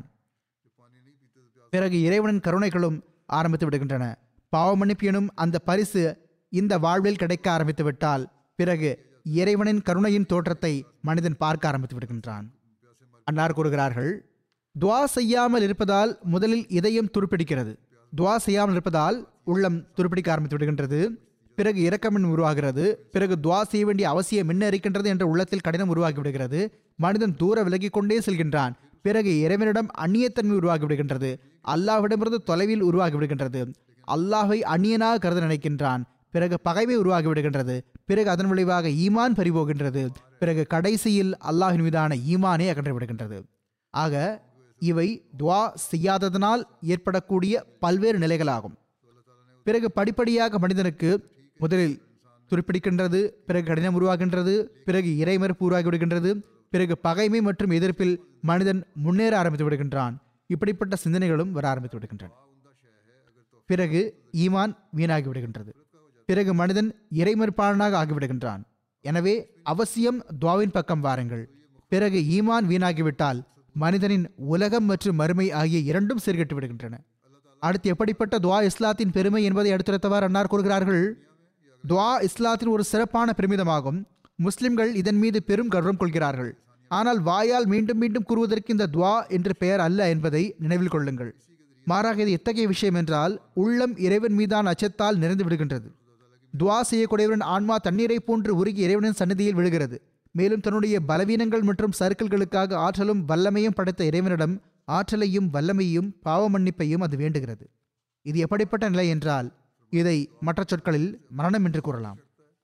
பிறகு இறைவனின் கருணைகளும் ஆரம்பித்து விடுகின்றன பாவ மன்னிப்பு எனும் அந்த பரிசு இந்த வாழ்வில் கிடைக்க ஆரம்பித்து விட்டால் பிறகு இறைவனின் கருணையின் தோற்றத்தை மனிதன் பார்க்க ஆரம்பித்து விடுகின்றான் அன்னார் கூறுகிறார்கள் துவா செய்யாமல் இருப்பதால் முதலில் இதயம் துருப்பிடிக்கிறது துவா செய்யாமல் இருப்பதால் உள்ளம் துருப்பிடிக்க ஆரம்பித்து விடுகின்றது பிறகு இரக்கமின் உருவாகிறது பிறகு துவா செய்ய வேண்டிய அவசியம் என்ன இருக்கின்றது என்ற உள்ளத்தில் கடினம் உருவாகி விடுகிறது மனிதன் தூர விலகிக் கொண்டே செல்கின்றான் பிறகு இறைவனிடம் அந்நியத்தன்மை உருவாகி விடுகின்றது அல்லாஹ்விடமிருந்து தொலைவில் உருவாகி விடுகின்றது அல்லாஹை அந்நியனாக கருத நினைக்கின்றான் பிறகு பகைமை உருவாகி விடுகின்றது பிறகு அதன் விளைவாக ஈமான் பறிபோகின்றது பிறகு கடைசியில் அல்லாஹின் மீதான ஈமானே அகன்று விடுகின்றது ஆக இவை துவா செய்யாததனால் ஏற்படக்கூடிய பல்வேறு நிலைகளாகும் பிறகு படிப்படியாக மனிதனுக்கு முதலில் துருப்பிடிக்கின்றது பிறகு கடினம் உருவாகின்றது பிறகு இறைமறுப்பு உருவாகி விடுகின்றது பிறகு பகைமை மற்றும் எதிர்ப்பில் மனிதன் முன்னேற ஆரம்பித்து விடுகின்றான் இப்படிப்பட்ட சிந்தனைகளும் வர ஆரம்பித்து விடுகின்றன பிறகு ஈமான் வீணாகி விடுகின்றது பிறகு மனிதன் இறைமறுப்பாளனாக ஆகிவிடுகின்றான் எனவே அவசியம் துவாவின் பக்கம் வாருங்கள் பிறகு ஈமான் வீணாகிவிட்டால் மனிதனின் உலகம் மற்றும் மறுமை ஆகிய இரண்டும் சீர்கெட்டு விடுகின்றன அடுத்து எப்படிப்பட்ட துவா இஸ்லாத்தின் பெருமை என்பதை எடுத்துரைத்தவாறு அன்னார் கூறுகிறார்கள் துவா இஸ்லாத்தின் ஒரு சிறப்பான பெருமிதமாகும் முஸ்லிம்கள் இதன் மீது பெரும் கர்வம் கொள்கிறார்கள் ஆனால் வாயால் மீண்டும் மீண்டும் கூறுவதற்கு இந்த துவா என்று பெயர் அல்ல என்பதை நினைவில் கொள்ளுங்கள் மாறாக இது எத்தகைய விஷயம் என்றால் உள்ளம் இறைவன் மீதான அச்சத்தால் நிறைந்து விடுகின்றது துவா செய்யக்கூடியவரின் ஆன்மா தண்ணீரை போன்று உருகி இறைவனின் சன்னதியில் விழுகிறது மேலும் தன்னுடைய பலவீனங்கள் மற்றும் சறுக்கல்களுக்காக ஆற்றலும் வல்லமையும் படைத்த இறைவனிடம் ஆற்றலையும் வல்லமையும் பாவ மன்னிப்பையும் அது வேண்டுகிறது இது எப்படிப்பட்ட நிலை என்றால் இதை மற்ற சொற்களில் மரணம் என்று கூறலாம்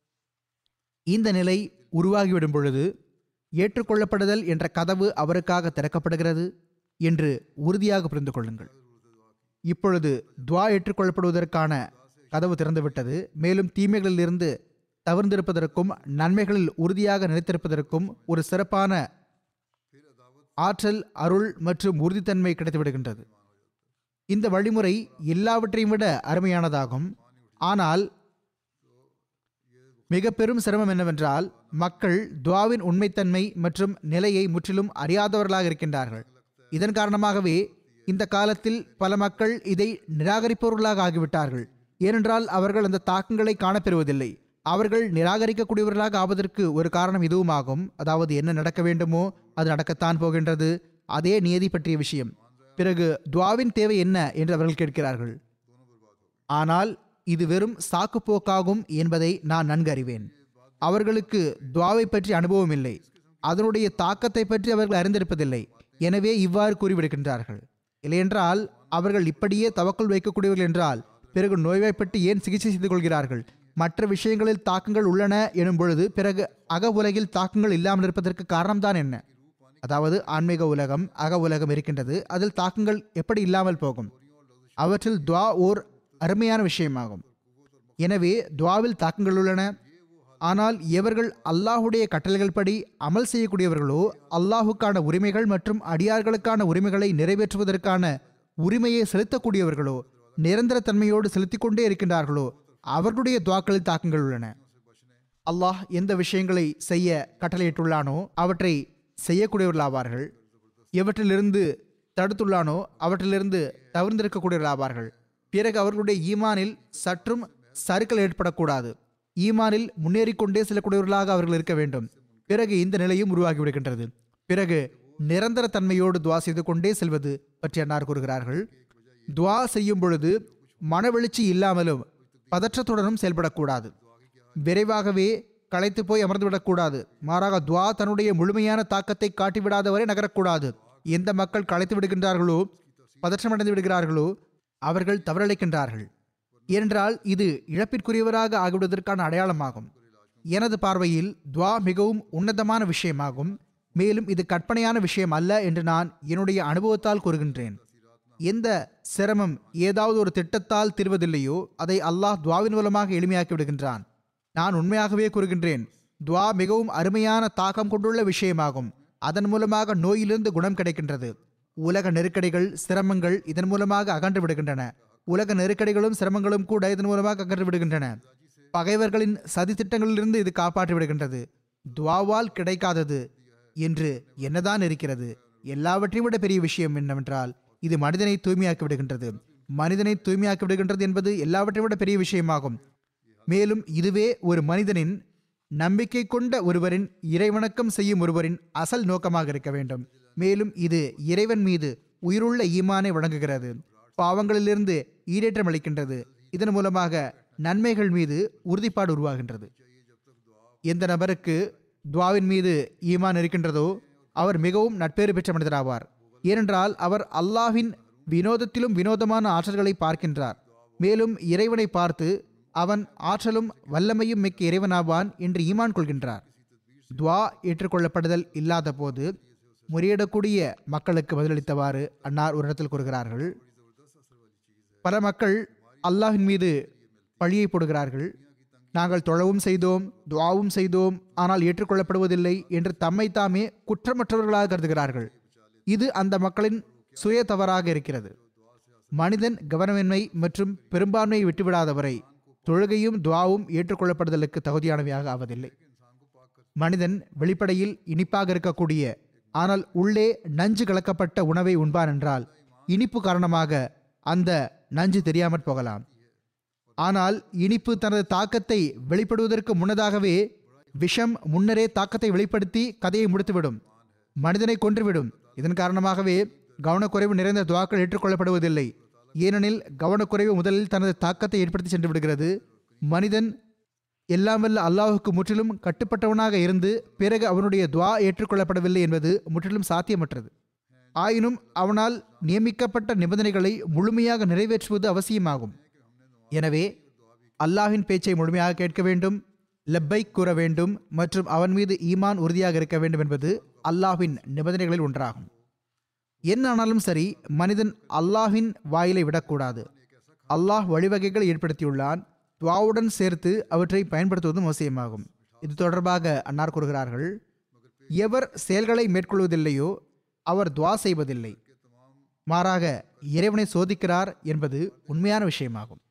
இந்த நிலை உருவாகிவிடும் பொழுது ஏற்றுக்கொள்ளப்படுதல் என்ற கதவு அவருக்காக திறக்கப்படுகிறது என்று உறுதியாக புரிந்து கொள்ளுங்கள் இப்பொழுது துவா ஏற்றுக்கொள்ளப்படுவதற்கான கதவு திறந்துவிட்டது மேலும் தீமைகளிலிருந்து தவிர்ந்திருப்பதற்கும் நன்மைகளில் உறுதியாக நிலைத்திருப்பதற்கும் ஒரு சிறப்பான ஆற்றல் அருள் மற்றும் உறுதித்தன்மை கிடைத்துவிடுகின்றது இந்த வழிமுறை எல்லாவற்றையும் விட அருமையானதாகும் ஆனால் மிக பெரும் சிரமம் என்னவென்றால் மக்கள் துவாவின் உண்மைத்தன்மை மற்றும் நிலையை முற்றிலும் அறியாதவர்களாக இருக்கின்றார்கள் இதன் காரணமாகவே இந்த காலத்தில் பல மக்கள் இதை நிராகரிப்பவர்களாக ஆகிவிட்டார்கள் ஏனென்றால் அவர்கள் அந்த தாக்கங்களை காணப்பெறுவதில்லை அவர்கள் நிராகரிக்கக்கூடியவர்களாக ஆவதற்கு ஒரு காரணம் இதுவும் ஆகும் அதாவது என்ன நடக்க வேண்டுமோ அது நடக்கத்தான் போகின்றது அதே நியதி பற்றிய விஷயம் பிறகு துவாவின் தேவை என்ன என்று அவர்கள் கேட்கிறார்கள் ஆனால் இது வெறும் சாக்குப்போக்காகும் என்பதை நான் நன்கு அறிவேன் அவர்களுக்கு துவாவை பற்றி அனுபவம் இல்லை அதனுடைய தாக்கத்தை பற்றி அவர்கள் அறிந்திருப்பதில்லை எனவே இவ்வாறு கூறிவிடுகின்றார்கள் இல்லையென்றால் அவர்கள் இப்படியே தவக்குள் வைக்கக்கூடியவர்கள் என்றால் பிறகு நோய்வாய்ப்பட்டு ஏன் சிகிச்சை செய்து கொள்கிறார்கள் மற்ற விஷயங்களில் தாக்கங்கள் உள்ளன எனும் பொழுது பிறகு அக உலகில் தாக்கங்கள் இல்லாமல் இருப்பதற்கு காரணம்தான் என்ன அதாவது ஆன்மீக உலகம் அக உலகம் இருக்கின்றது அதில் தாக்கங்கள் எப்படி இல்லாமல் போகும் அவற்றில் துவா ஓர் அருமையான விஷயமாகும் எனவே துவாவில் தாக்கங்கள் உள்ளன ஆனால் எவர்கள் அல்லாஹுடைய கட்டளைகள் படி அமல் செய்யக்கூடியவர்களோ அல்லாஹுக்கான உரிமைகள் மற்றும் அடியார்களுக்கான உரிமைகளை நிறைவேற்றுவதற்கான உரிமையை செலுத்தக்கூடியவர்களோ நிரந்தர தன்மையோடு செலுத்திக் கொண்டே இருக்கின்றார்களோ அவர்களுடைய துவாக்களில் தாக்கங்கள் உள்ளன அல்லாஹ் எந்த விஷயங்களை செய்ய கட்டளையிட்டுள்ளானோ அவற்றை செய்யக்கூடியவர்களாவார்கள் எவற்றிலிருந்து தடுத்துள்ளானோ அவற்றிலிருந்து தவிர்ந்திருக்கக்கூடியவர்களாவார்கள் பிறகு அவர்களுடைய ஈமானில் சற்றும் சறுக்கல் ஏற்படக்கூடாது ஈமானில் முன்னேறிக்கொண்டே செல்லக்கூடியவர்களாக அவர்கள் இருக்க வேண்டும் பிறகு இந்த நிலையும் உருவாகிவிடுகின்றது பிறகு நிரந்தர தன்மையோடு துவா செய்து கொண்டே செல்வது பற்றி அன்னார் கூறுகிறார்கள் துவா செய்யும் பொழுது மனவெழுச்சி இல்லாமலும் பதற்றத்துடனும் செயல்படக்கூடாது விரைவாகவே களைத்து போய் அமர்ந்துவிடக்கூடாது மாறாக துவா தன்னுடைய முழுமையான தாக்கத்தை காட்டிவிடாதவரை நகரக்கூடாது எந்த மக்கள் களைத்து விடுகின்றார்களோ பதற்றமடைந்து விடுகிறார்களோ அவர்கள் தவறளிக்கின்றார்கள் ஏனென்றால் இது இழப்பிற்குரியவராக ஆகிவிடுவதற்கான அடையாளமாகும் எனது பார்வையில் துவா மிகவும் உன்னதமான விஷயமாகும் மேலும் இது கற்பனையான விஷயம் அல்ல என்று நான் என்னுடைய அனுபவத்தால் கூறுகின்றேன் எந்த சிரமம் ஏதாவது ஒரு திட்டத்தால் தீர்வதில்லையோ அதை அல்லாஹ் துவாவின் மூலமாக எளிமையாக்கி விடுகின்றான் நான் உண்மையாகவே கூறுகின்றேன் துவா மிகவும் அருமையான தாக்கம் கொண்டுள்ள விஷயமாகும் அதன் மூலமாக நோயிலிருந்து குணம் கிடைக்கின்றது உலக நெருக்கடிகள் சிரமங்கள் இதன் மூலமாக அகன்று விடுகின்றன உலக நெருக்கடிகளும் சிரமங்களும் கூட இதன் மூலமாக அகன்று விடுகின்றன பகைவர்களின் சதி திட்டங்களிலிருந்து இது காப்பாற்றி விடுகின்றது துவாவால் கிடைக்காதது என்று என்னதான் இருக்கிறது எல்லாவற்றையும் விட பெரிய விஷயம் என்னவென்றால் இது மனிதனை தூய்மையாக்கி விடுகின்றது மனிதனை தூய்மையாக்கி விடுகின்றது என்பது எல்லாவற்றையும் விட பெரிய விஷயமாகும் மேலும் இதுவே ஒரு மனிதனின் நம்பிக்கை கொண்ட ஒருவரின் இறைவணக்கம் செய்யும் ஒருவரின் அசல் நோக்கமாக இருக்க வேண்டும் மேலும் இது இறைவன் மீது உயிருள்ள ஈமானை வழங்குகிறது பாவங்களிலிருந்து ஈடேற்றம் அளிக்கின்றது இதன் மூலமாக நன்மைகள் மீது உறுதிப்பாடு உருவாகின்றது எந்த நபருக்கு துவாவின் மீது ஈமான் இருக்கின்றதோ அவர் மிகவும் நட்பேறு பெற்ற மனிதராவார் ஏனென்றால் அவர் அல்லாஹ்வின் வினோதத்திலும் வினோதமான ஆற்றல்களை பார்க்கின்றார் மேலும் இறைவனை பார்த்து அவன் ஆற்றலும் வல்லமையும் மிக்க இறைவனாவான் என்று ஈமான் கொள்கின்றார் துவா ஏற்றுக்கொள்ளப்படுதல் இல்லாத போது முறையிடக்கூடிய மக்களுக்கு பதிலளித்தவாறு அன்னார் ஒரு இடத்தில் கூறுகிறார்கள் பல மக்கள் அல்லாஹ்வின் மீது பழியை போடுகிறார்கள் நாங்கள் தொழவும் செய்தோம் துவாவும் செய்தோம் ஆனால் ஏற்றுக்கொள்ளப்படுவதில்லை என்று தம்மை தாமே குற்றமற்றவர்களாக கருதுகிறார்கள் இது அந்த மக்களின் சுய தவறாக இருக்கிறது மனிதன் கவனமின்மை மற்றும் பெரும்பான்மையை விட்டுவிடாதவரை தொழுகையும் துவாவும் ஏற்றுக்கொள்ளப்படுதலுக்கு தகுதியானவையாக ஆவதில்லை மனிதன் வெளிப்படையில் இனிப்பாக இருக்கக்கூடிய ஆனால் உள்ளே நஞ்சு கலக்கப்பட்ட உணவை உண்பான் என்றால் இனிப்பு காரணமாக அந்த நஞ்சு தெரியாமற் போகலாம் ஆனால் இனிப்பு தனது தாக்கத்தை வெளிப்படுவதற்கு முன்னதாகவே விஷம் முன்னரே தாக்கத்தை வெளிப்படுத்தி கதையை முடித்துவிடும் மனிதனை கொன்றுவிடும் இதன் காரணமாகவே கவனக்குறைவு நிறைந்த துவாக்கள் ஏற்றுக்கொள்ளப்படுவதில்லை ஏனெனில் கவனக்குறைவு முதலில் தனது தாக்கத்தை ஏற்படுத்தி சென்று விடுகிறது மனிதன் எல்லாம் வல்ல அல்லாஹுக்கு முற்றிலும் கட்டுப்பட்டவனாக இருந்து பிறகு அவனுடைய துவா ஏற்றுக்கொள்ளப்படவில்லை என்பது முற்றிலும் சாத்தியமற்றது ஆயினும் அவனால் நியமிக்கப்பட்ட நிபந்தனைகளை முழுமையாக நிறைவேற்றுவது அவசியமாகும் எனவே அல்லாஹ்வின் பேச்சை முழுமையாக கேட்க வேண்டும் லப்பை கூற வேண்டும் மற்றும் அவன் மீது ஈமான் உறுதியாக இருக்க வேண்டும் என்பது அல்லாஹ்வின் நிபந்தனைகளில் ஒன்றாகும் என்ன ஆனாலும் சரி மனிதன் அல்லாஹ்வின் வாயிலை விடக்கூடாது அல்லாஹ் வழிவகைகளை ஏற்படுத்தியுள்ளான் துவாவுடன் சேர்த்து அவற்றை பயன்படுத்துவதும் அவசியமாகும் இது தொடர்பாக அன்னார் கூறுகிறார்கள் எவர் செயல்களை மேற்கொள்வதில்லையோ அவர் துவா செய்வதில்லை மாறாக இறைவனை சோதிக்கிறார் என்பது உண்மையான விஷயமாகும்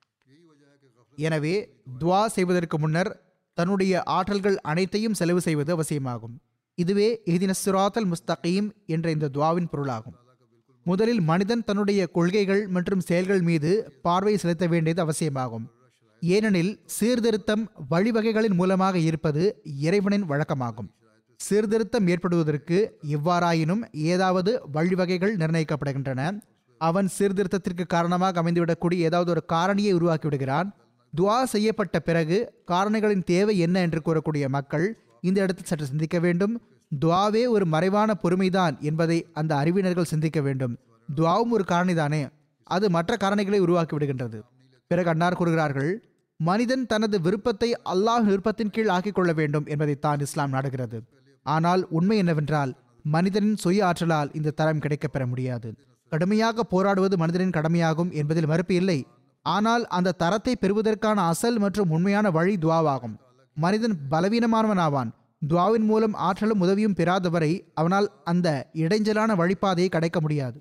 எனவே துவா செய்வதற்கு முன்னர் தன்னுடைய ஆற்றல்கள் அனைத்தையும் செலவு செய்வது அவசியமாகும் இதுவே இஹ்தின சிராத்தல் முஸ்தகீம் என்ற இந்த துவாவின் பொருளாகும் முதலில் மனிதன் தன்னுடைய கொள்கைகள் மற்றும் செயல்கள் மீது பார்வை செலுத்த வேண்டியது அவசியமாகும் ஏனெனில் சீர்திருத்தம் வழிவகைகளின் மூலமாக இருப்பது இறைவனின் வழக்கமாகும் சீர்திருத்தம் ஏற்படுவதற்கு எவ்வாறாயினும் ஏதாவது வழிவகைகள் நிர்ணயிக்கப்படுகின்றன அவன் சீர்திருத்தத்திற்கு காரணமாக அமைந்துவிடக்கூடிய ஏதாவது ஒரு காரணியை உருவாக்கி விடுகிறான் துவா செய்யப்பட்ட பிறகு காரணிகளின் தேவை என்ன என்று கூறக்கூடிய மக்கள் இந்த இடத்தில் சற்று சிந்திக்க வேண்டும் துவாவே ஒரு மறைவான பொறுமைதான் என்பதை அந்த அறிவினர்கள் சிந்திக்க வேண்டும் துவாவும் ஒரு காரணிதானே அது மற்ற காரணிகளை உருவாக்கி விடுகின்றது பிறகு அன்னார் கூறுகிறார்கள் மனிதன் தனது விருப்பத்தை அல்லாஹ் விருப்பத்தின் கீழ் ஆக்கிக் கொள்ள வேண்டும் என்பதைத்தான் இஸ்லாம் நாடுகிறது ஆனால் உண்மை என்னவென்றால் மனிதனின் சுய ஆற்றலால் இந்த தரம் கிடைக்கப் பெற முடியாது கடுமையாக போராடுவது மனிதனின் கடமையாகும் என்பதில் மறுப்பு இல்லை ஆனால் அந்த தரத்தை பெறுவதற்கான அசல் மற்றும் உண்மையான வழி துவாவாகும் மனிதன் பலவீனமானவனாவான் துவாவின் மூலம் ஆற்றலும் உதவியும் பெறாதவரை அவனால் அந்த இடைஞ்சலான வழிபாதையை கடக்க முடியாது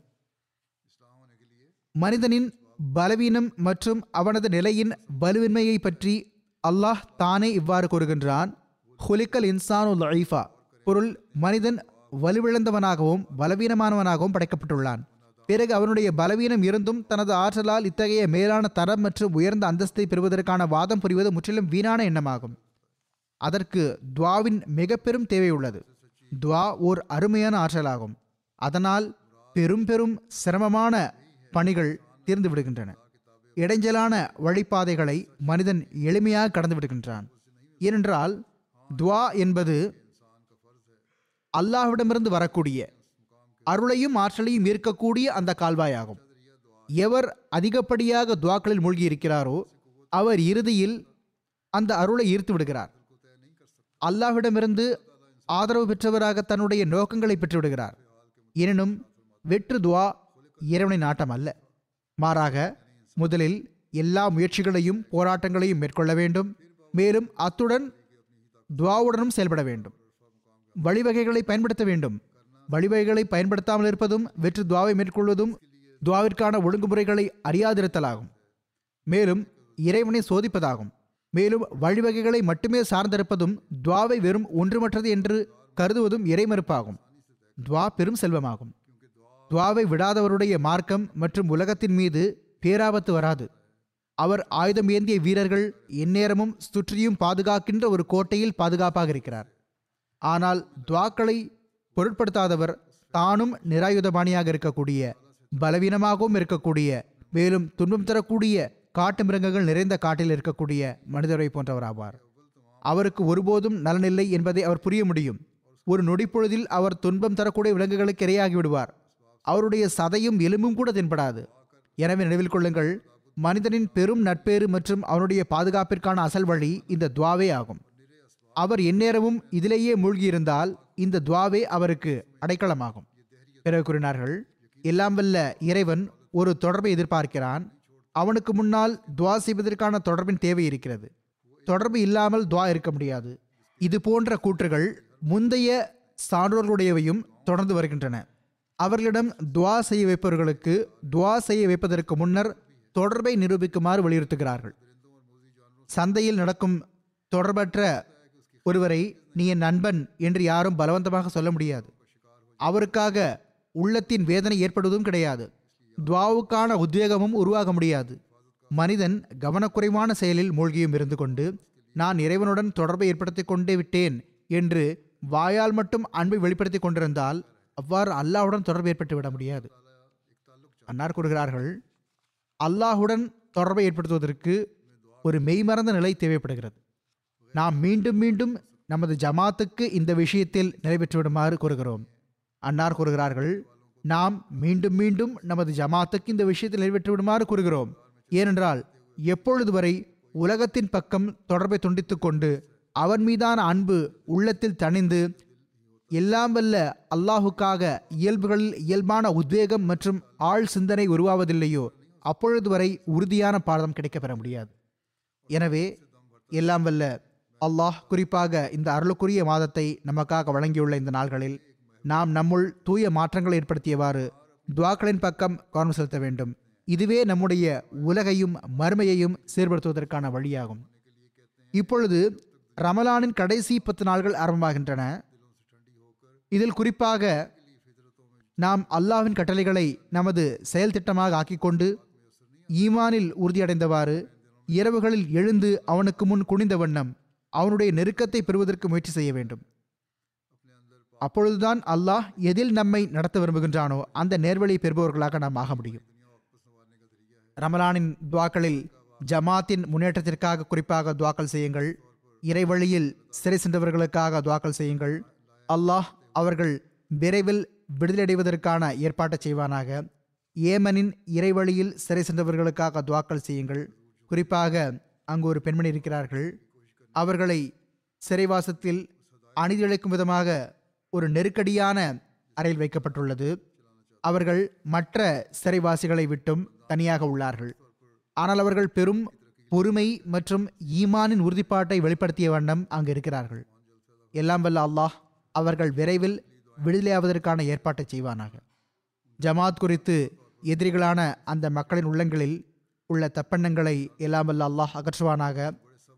மனிதனின் பலவீனம் மற்றும் அவனது நிலையின் வலுவின்மையை பற்றி அல்லாஹ் தானே இவ்வாறு கூறுகின்றான் ஹுலிக்கல் இன்சானு லைஃபா பொருள் மனிதன் வலுவிழந்தவனாகவும் பலவீனமானவனாகவும் படைக்கப்பட்டுள்ளான் பிறகு அவனுடைய பலவீனம் இருந்தும் தனது ஆற்றலால் இத்தகைய மேலான தரம் மற்றும் உயர்ந்த அந்தஸ்தை பெறுவதற்கான வாதம் புரிவது முற்றிலும் வீணான எண்ணமாகும் அதற்கு துவாவின் மிக பெரும் தேவை உள்ளது துவா ஓர் அருமையான ஆற்றலாகும் அதனால் பெரும் பெரும் சிரமமான பணிகள் தீர்ந்து விடுகின்றன இடைஞ்சலான வழிபாதைகளை மனிதன் எளிமையாக கடந்து விடுகின்றான் ஏனென்றால் துவா என்பது அல்லாஹ்விடமிருந்து வரக்கூடிய அருளையும் ஆற்றலையும் ஈர்க்கக்கூடிய அந்த கால்வாயாகும் எவர் அதிகப்படியாக துவாக்களில் மூழ்கி இருக்கிறாரோ அவர் இறுதியில் அந்த அருளை ஈர்த்து விடுகிறார் அல்லாஹ்விடமிருந்து ஆதரவு பெற்றவராக தன்னுடைய நோக்கங்களை பெற்றுவிடுகிறார் எனினும் வெற்று துவா இறைவனின் நாட்டம் அல்ல மாறாக முதலில் எல்லா முயற்சிகளையும் போராட்டங்களையும் மேற்கொள்ள வேண்டும் மேலும் அத்துடன் துவாவுடனும் செயல்பட வேண்டும் வழிவகைகளை பயன்படுத்த வேண்டும் வழிவகைகளை பயன்படுத்தாமல் இருப்பதும் வெற்று துவாவை மேற்கொள்வதும் துவாவிற்கான ஒழுங்குமுறைகளை அறியாதிருத்தலாகும் மேலும் இறைவனை சோதிப்பதாகும் மேலும் வழிவகைகளை மட்டுமே சார்ந்திருப்பதும் துவாவை வெறும் ஒன்றுமற்றது என்று கருதுவதும் இறைமறுப்பாகும் துவா பெரும் செல்வமாகும் துவாவை விடாதவருடைய மார்க்கம் மற்றும் உலகத்தின் மீது பேராபத்து வராது அவர் ஆயுதம் ஏந்திய வீரர்கள் எந்நேரமும் சுற்றியும் பாதுகாக்கின்ற ஒரு கோட்டையில் பாதுகாப்பாக இருக்கிறார் ஆனால் துவாக்களை பொருட்படுத்தாதவர் தானும் நிராயுதபாணியாக இருக்கக்கூடிய பலவீனமாகவும் இருக்கக்கூடிய மேலும் துன்பம் தரக்கூடிய காட்டு மிருகங்கள் நிறைந்த காட்டில் இருக்கக்கூடிய மனிதரை போன்றவர் ஆவார் அவருக்கு ஒருபோதும் நலனில்லை என்பதை அவர் புரிய முடியும் ஒரு நொடிப்பொழுதில் அவர் துன்பம் தரக்கூடிய விலங்குகளுக்கு இரையாகி விடுவார் அவருடைய சதையும் எலும்பும் கூட தென்படாது எனவே நினைவில் கொள்ளுங்கள் மனிதனின் பெரும் நட்பேறு மற்றும் அவனுடைய பாதுகாப்பிற்கான அசல் வழி இந்த துவாவே ஆகும் அவர் எந்நேரமும் இதிலேயே மூழ்கியிருந்தால் இந்த துவாவே அவருக்கு அடைக்கலமாகும் பிறகு கூறினார்கள் எல்லாம் வல்ல இறைவன் ஒரு தொடர்பை எதிர்பார்க்கிறான் அவனுக்கு முன்னால் துவா செய்வதற்கான தொடர்பின் தேவை இருக்கிறது தொடர்பு இல்லாமல் துவா இருக்க முடியாது இது போன்ற கூற்றுகள் முந்தைய சான்றோர்களுடையவையும் தொடர்ந்து வருகின்றன அவர்களிடம் துவா செய்ய வைப்பவர்களுக்கு துவா செய்ய வைப்பதற்கு முன்னர் தொடர்பை நிரூபிக்குமாறு வலியுறுத்துகிறார்கள் சந்தையில் நடக்கும் தொடர்பற்ற ஒருவரை நீ என் நண்பன் என்று யாரும் பலவந்தமாக சொல்ல முடியாது அவருக்காக உள்ளத்தின் வேதனை ஏற்படுவதும் கிடையாது துவாவுக்கான உத்வேகமும் உருவாக முடியாது மனிதன் கவனக்குறைவான செயலில் மூழ்கியும் இருந்து கொண்டு நான் இறைவனுடன் தொடர்பை ஏற்படுத்தி கொண்டே விட்டேன் என்று வாயால் மட்டும் அன்பை வெளிப்படுத்தி கொண்டிருந்தால் அவ்வாறு அல்லாஹுடன் தொடர்பு ஏற்பட்டு விட முடியாது அன்னார் கூறுகிறார்கள் அல்லாஹுடன் தொடர்பை ஏற்படுத்துவதற்கு ஒரு மெய்மறந்த நிலை தேவைப்படுகிறது நாம் மீண்டும் மீண்டும் நமது ஜமாத்துக்கு இந்த விஷயத்தில் நிறைவேற்றிவிடுமாறு கூறுகிறோம் அன்னார் கூறுகிறார்கள் நாம் மீண்டும் மீண்டும் நமது ஜமாத்துக்கு இந்த விஷயத்தில் நிறைவேற்றிவிடுமாறு கூறுகிறோம் ஏனென்றால் எப்பொழுது வரை உலகத்தின் பக்கம் தொடர்பை துண்டித்துக் கொண்டு அவன் மீதான அன்பு உள்ளத்தில் தணிந்து எல்லாம் வல்ல அல்லாஹுக்காக இயல்புகளில் இயல்பான உத்வேகம் மற்றும் ஆழ் சிந்தனை உருவாவதில்லையோ அப்பொழுது வரை உறுதியான பாடம் கிடைக்கப் பெற முடியாது எனவே எல்லாம் வல்ல அல்லாஹ் குறிப்பாக இந்த அருளுக்குரிய மாதத்தை நமக்காக வழங்கியுள்ள இந்த நாள்களில் நாம் நம்முள் தூய மாற்றங்களை ஏற்படுத்தியவாறு துவாக்களின் பக்கம் கவனம் செலுத்த வேண்டும் இதுவே நம்முடைய உலகையும் மறுமையையும் சீர்படுத்துவதற்கான வழியாகும் இப்பொழுது ரமலானின் கடைசி பத்து நாள்கள் ஆரம்பமாகின்றன இதில் குறிப்பாக நாம் அல்லாஹ்வின் கட்டளைகளை நமது செயல் திட்டமாக ஆக்கிக்கொண்டு ஈமானில் உறுதியடைந்தவாறு இரவுகளில் எழுந்து அவனுக்கு முன் குனிந்த வண்ணம் அவனுடைய நெருக்கத்தை பெறுவதற்கு முயற்சி செய்ய வேண்டும் அப்பொழுதுதான் அல்லாஹ் எதில் நம்மை நடத்த விரும்புகின்றானோ அந்த நேர்வழியை பெறுபவர்களாக நாம் ஆக முடியும் ரமலானின் துவாக்களில் ஜமாத்தின் முன்னேற்றத்திற்காக குறிப்பாக துவாக்கல் செய்யுங்கள் இறைவழியில் சிறை சென்றவர்களுக்காக துவாக்கல் செய்யுங்கள் அல்லாஹ் அவர்கள் விரைவில் விடுதலையடைவதற்கான ஏற்பாட்டை செய்வானாக ஏமனின் இறைவழியில் சிறை சென்றவர்களுக்காக துவாக்கல் செய்யுங்கள் குறிப்பாக அங்கு ஒரு பெண்மணி இருக்கிறார்கள் அவர்களை சிறைவாசத்தில் அநீதிழைக்கும் விதமாக ஒரு நெருக்கடியான அறையில் வைக்கப்பட்டுள்ளது அவர்கள் மற்ற சிறைவாசிகளை விட்டும் தனியாக உள்ளார்கள் ஆனால் அவர்கள் பெரும் பொறுமை மற்றும் ஈமானின் உறுதிப்பாட்டை வெளிப்படுத்திய வண்ணம் அங்கு இருக்கிறார்கள் எல்லாம் வல்ல அல்லாஹ் அவர்கள் விரைவில் விடுதலையாவதற்கான ஏற்பாட்டை செய்வானாக ஜமாத் குறித்து எதிரிகளான அந்த மக்களின் உள்ளங்களில் உள்ள தப்பெண்ணங்களை எல்லாம் வல்ல அல்லாஹ் அகற்றுவானாக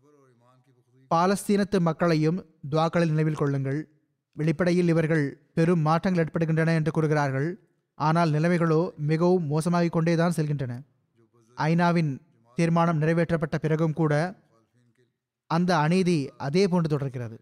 பாலஸ்தீனத்து மக்களையும் துவாக்களில் நினைவில் கொள்ளுங்கள் வெளிப்படையில் இவர்கள் பெரும் மாற்றங்கள் ஏற்படுகின்றன என்று கூறுகிறார்கள் ஆனால் நிலைமைகளோ மிகவும் மோசமாகிக் கொண்டேதான் செல்கின்றன ஐநாவின் தீர்மானம் நிறைவேற்றப்பட்ட பிறகும் கூட அந்த அநீதி அதே போன்று தொடர்கிறது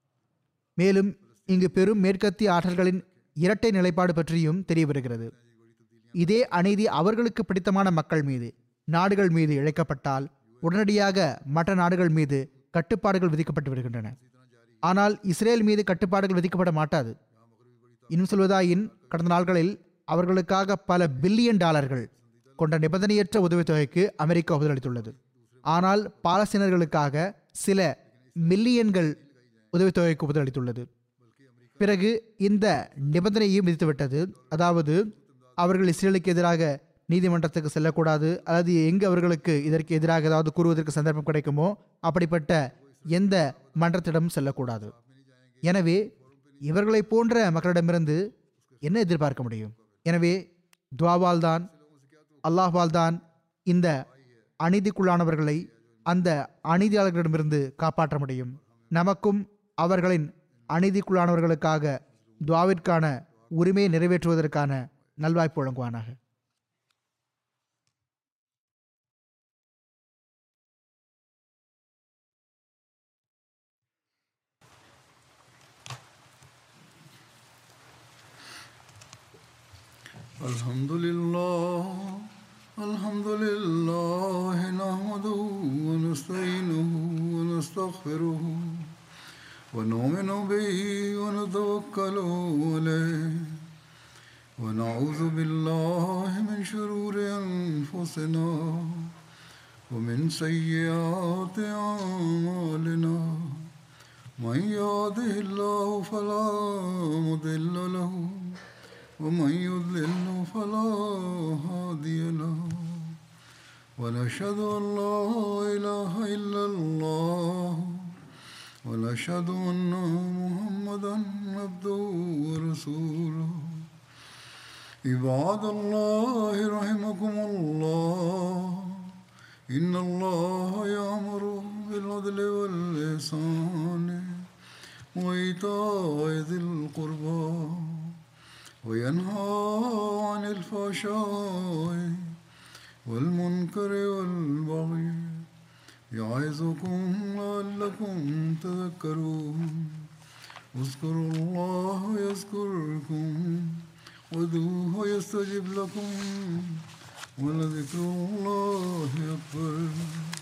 மேலும் இங்கு பெரும் மேற்கத்திய ஆற்றல்களின் இரட்டை நிலைப்பாடு பற்றியும் தெரிய வருகிறது இதே அநீதி அவர்களுக்கு பிடித்தமான மக்கள் மீது நாடுகள் மீது இழைக்கப்பட்டால் உடனடியாக மற்ற நாடுகள் மீது கட்டுப்பாடுகள் விதிக்கப்பட்டு வருகின்றன ஆனால் இஸ்ரேல் மீது கட்டுப்பாடுகள் விதிக்கப்பட மாட்டாது இன்னும் சொல்வதாயின் கடந்த நாட்களில் அவர்களுக்காக பல பில்லியன் டாலர்கள் கொண்ட நிபந்தனையற்ற உதவித்தொகைக்கு அமெரிக்கா பதிலளித்துள்ளது ஆனால் பாலஸ்தீனர்களுக்காக சில மில்லியன்கள் உதவித்தொகைக்கு பதிலளித்துள்ளது பிறகு இந்த நிபந்தனையையும் விதித்துவிட்டது அதாவது அவர்கள் இஸ்ரேலுக்கு எதிராக நீதிமன்றத்துக்கு செல்லக்கூடாது அல்லது எங்கு அவர்களுக்கு இதற்கு எதிராக ஏதாவது கூறுவதற்கு சந்தர்ப்பம் கிடைக்குமோ அப்படிப்பட்ட எந்த மன்றத்திடமும் செல்லக்கூடாது எனவே இவர்களைப் போன்ற மக்களிடமிருந்து என்ன எதிர்பார்க்க முடியும் எனவே துவாவால் தான் அல்லாஹ்வால் தான் இந்த அநீதிக்குள்ளானவர்களை அந்த அநீதியாளர்களிடமிருந்து காப்பாற்ற முடியும் நமக்கும் அவர்களின் அநீதிக்குள்ளானவர்களுக்காக துவாவிற்கான உரிமையை நிறைவேற்றுவதற்கான நல்வாய்ப்பு வழங்குவானாக الحمد لله الحمد لله نحمده ونستعينه ونستغفره ونؤمن به ونتوكل عليه ونعوذ بالله من شرور أنفسنا ومن سيئات أعمالنا من يهده الله فلا مضل له ومن يضلل فلا هادي له ونشهد أن لا إله إلا الله ونشهد أن محمدا عبده ورسوله عباد الله رحمكم الله إن الله يأمر بالعدل والإحسان وإيتاء ذي القربى وينهى عن الفحشاء والمنكر والبغي يعظكم لعلكم تذكرون اذكروا الله يذكركم ودوه يستجب لكم ولذكر الله أكبر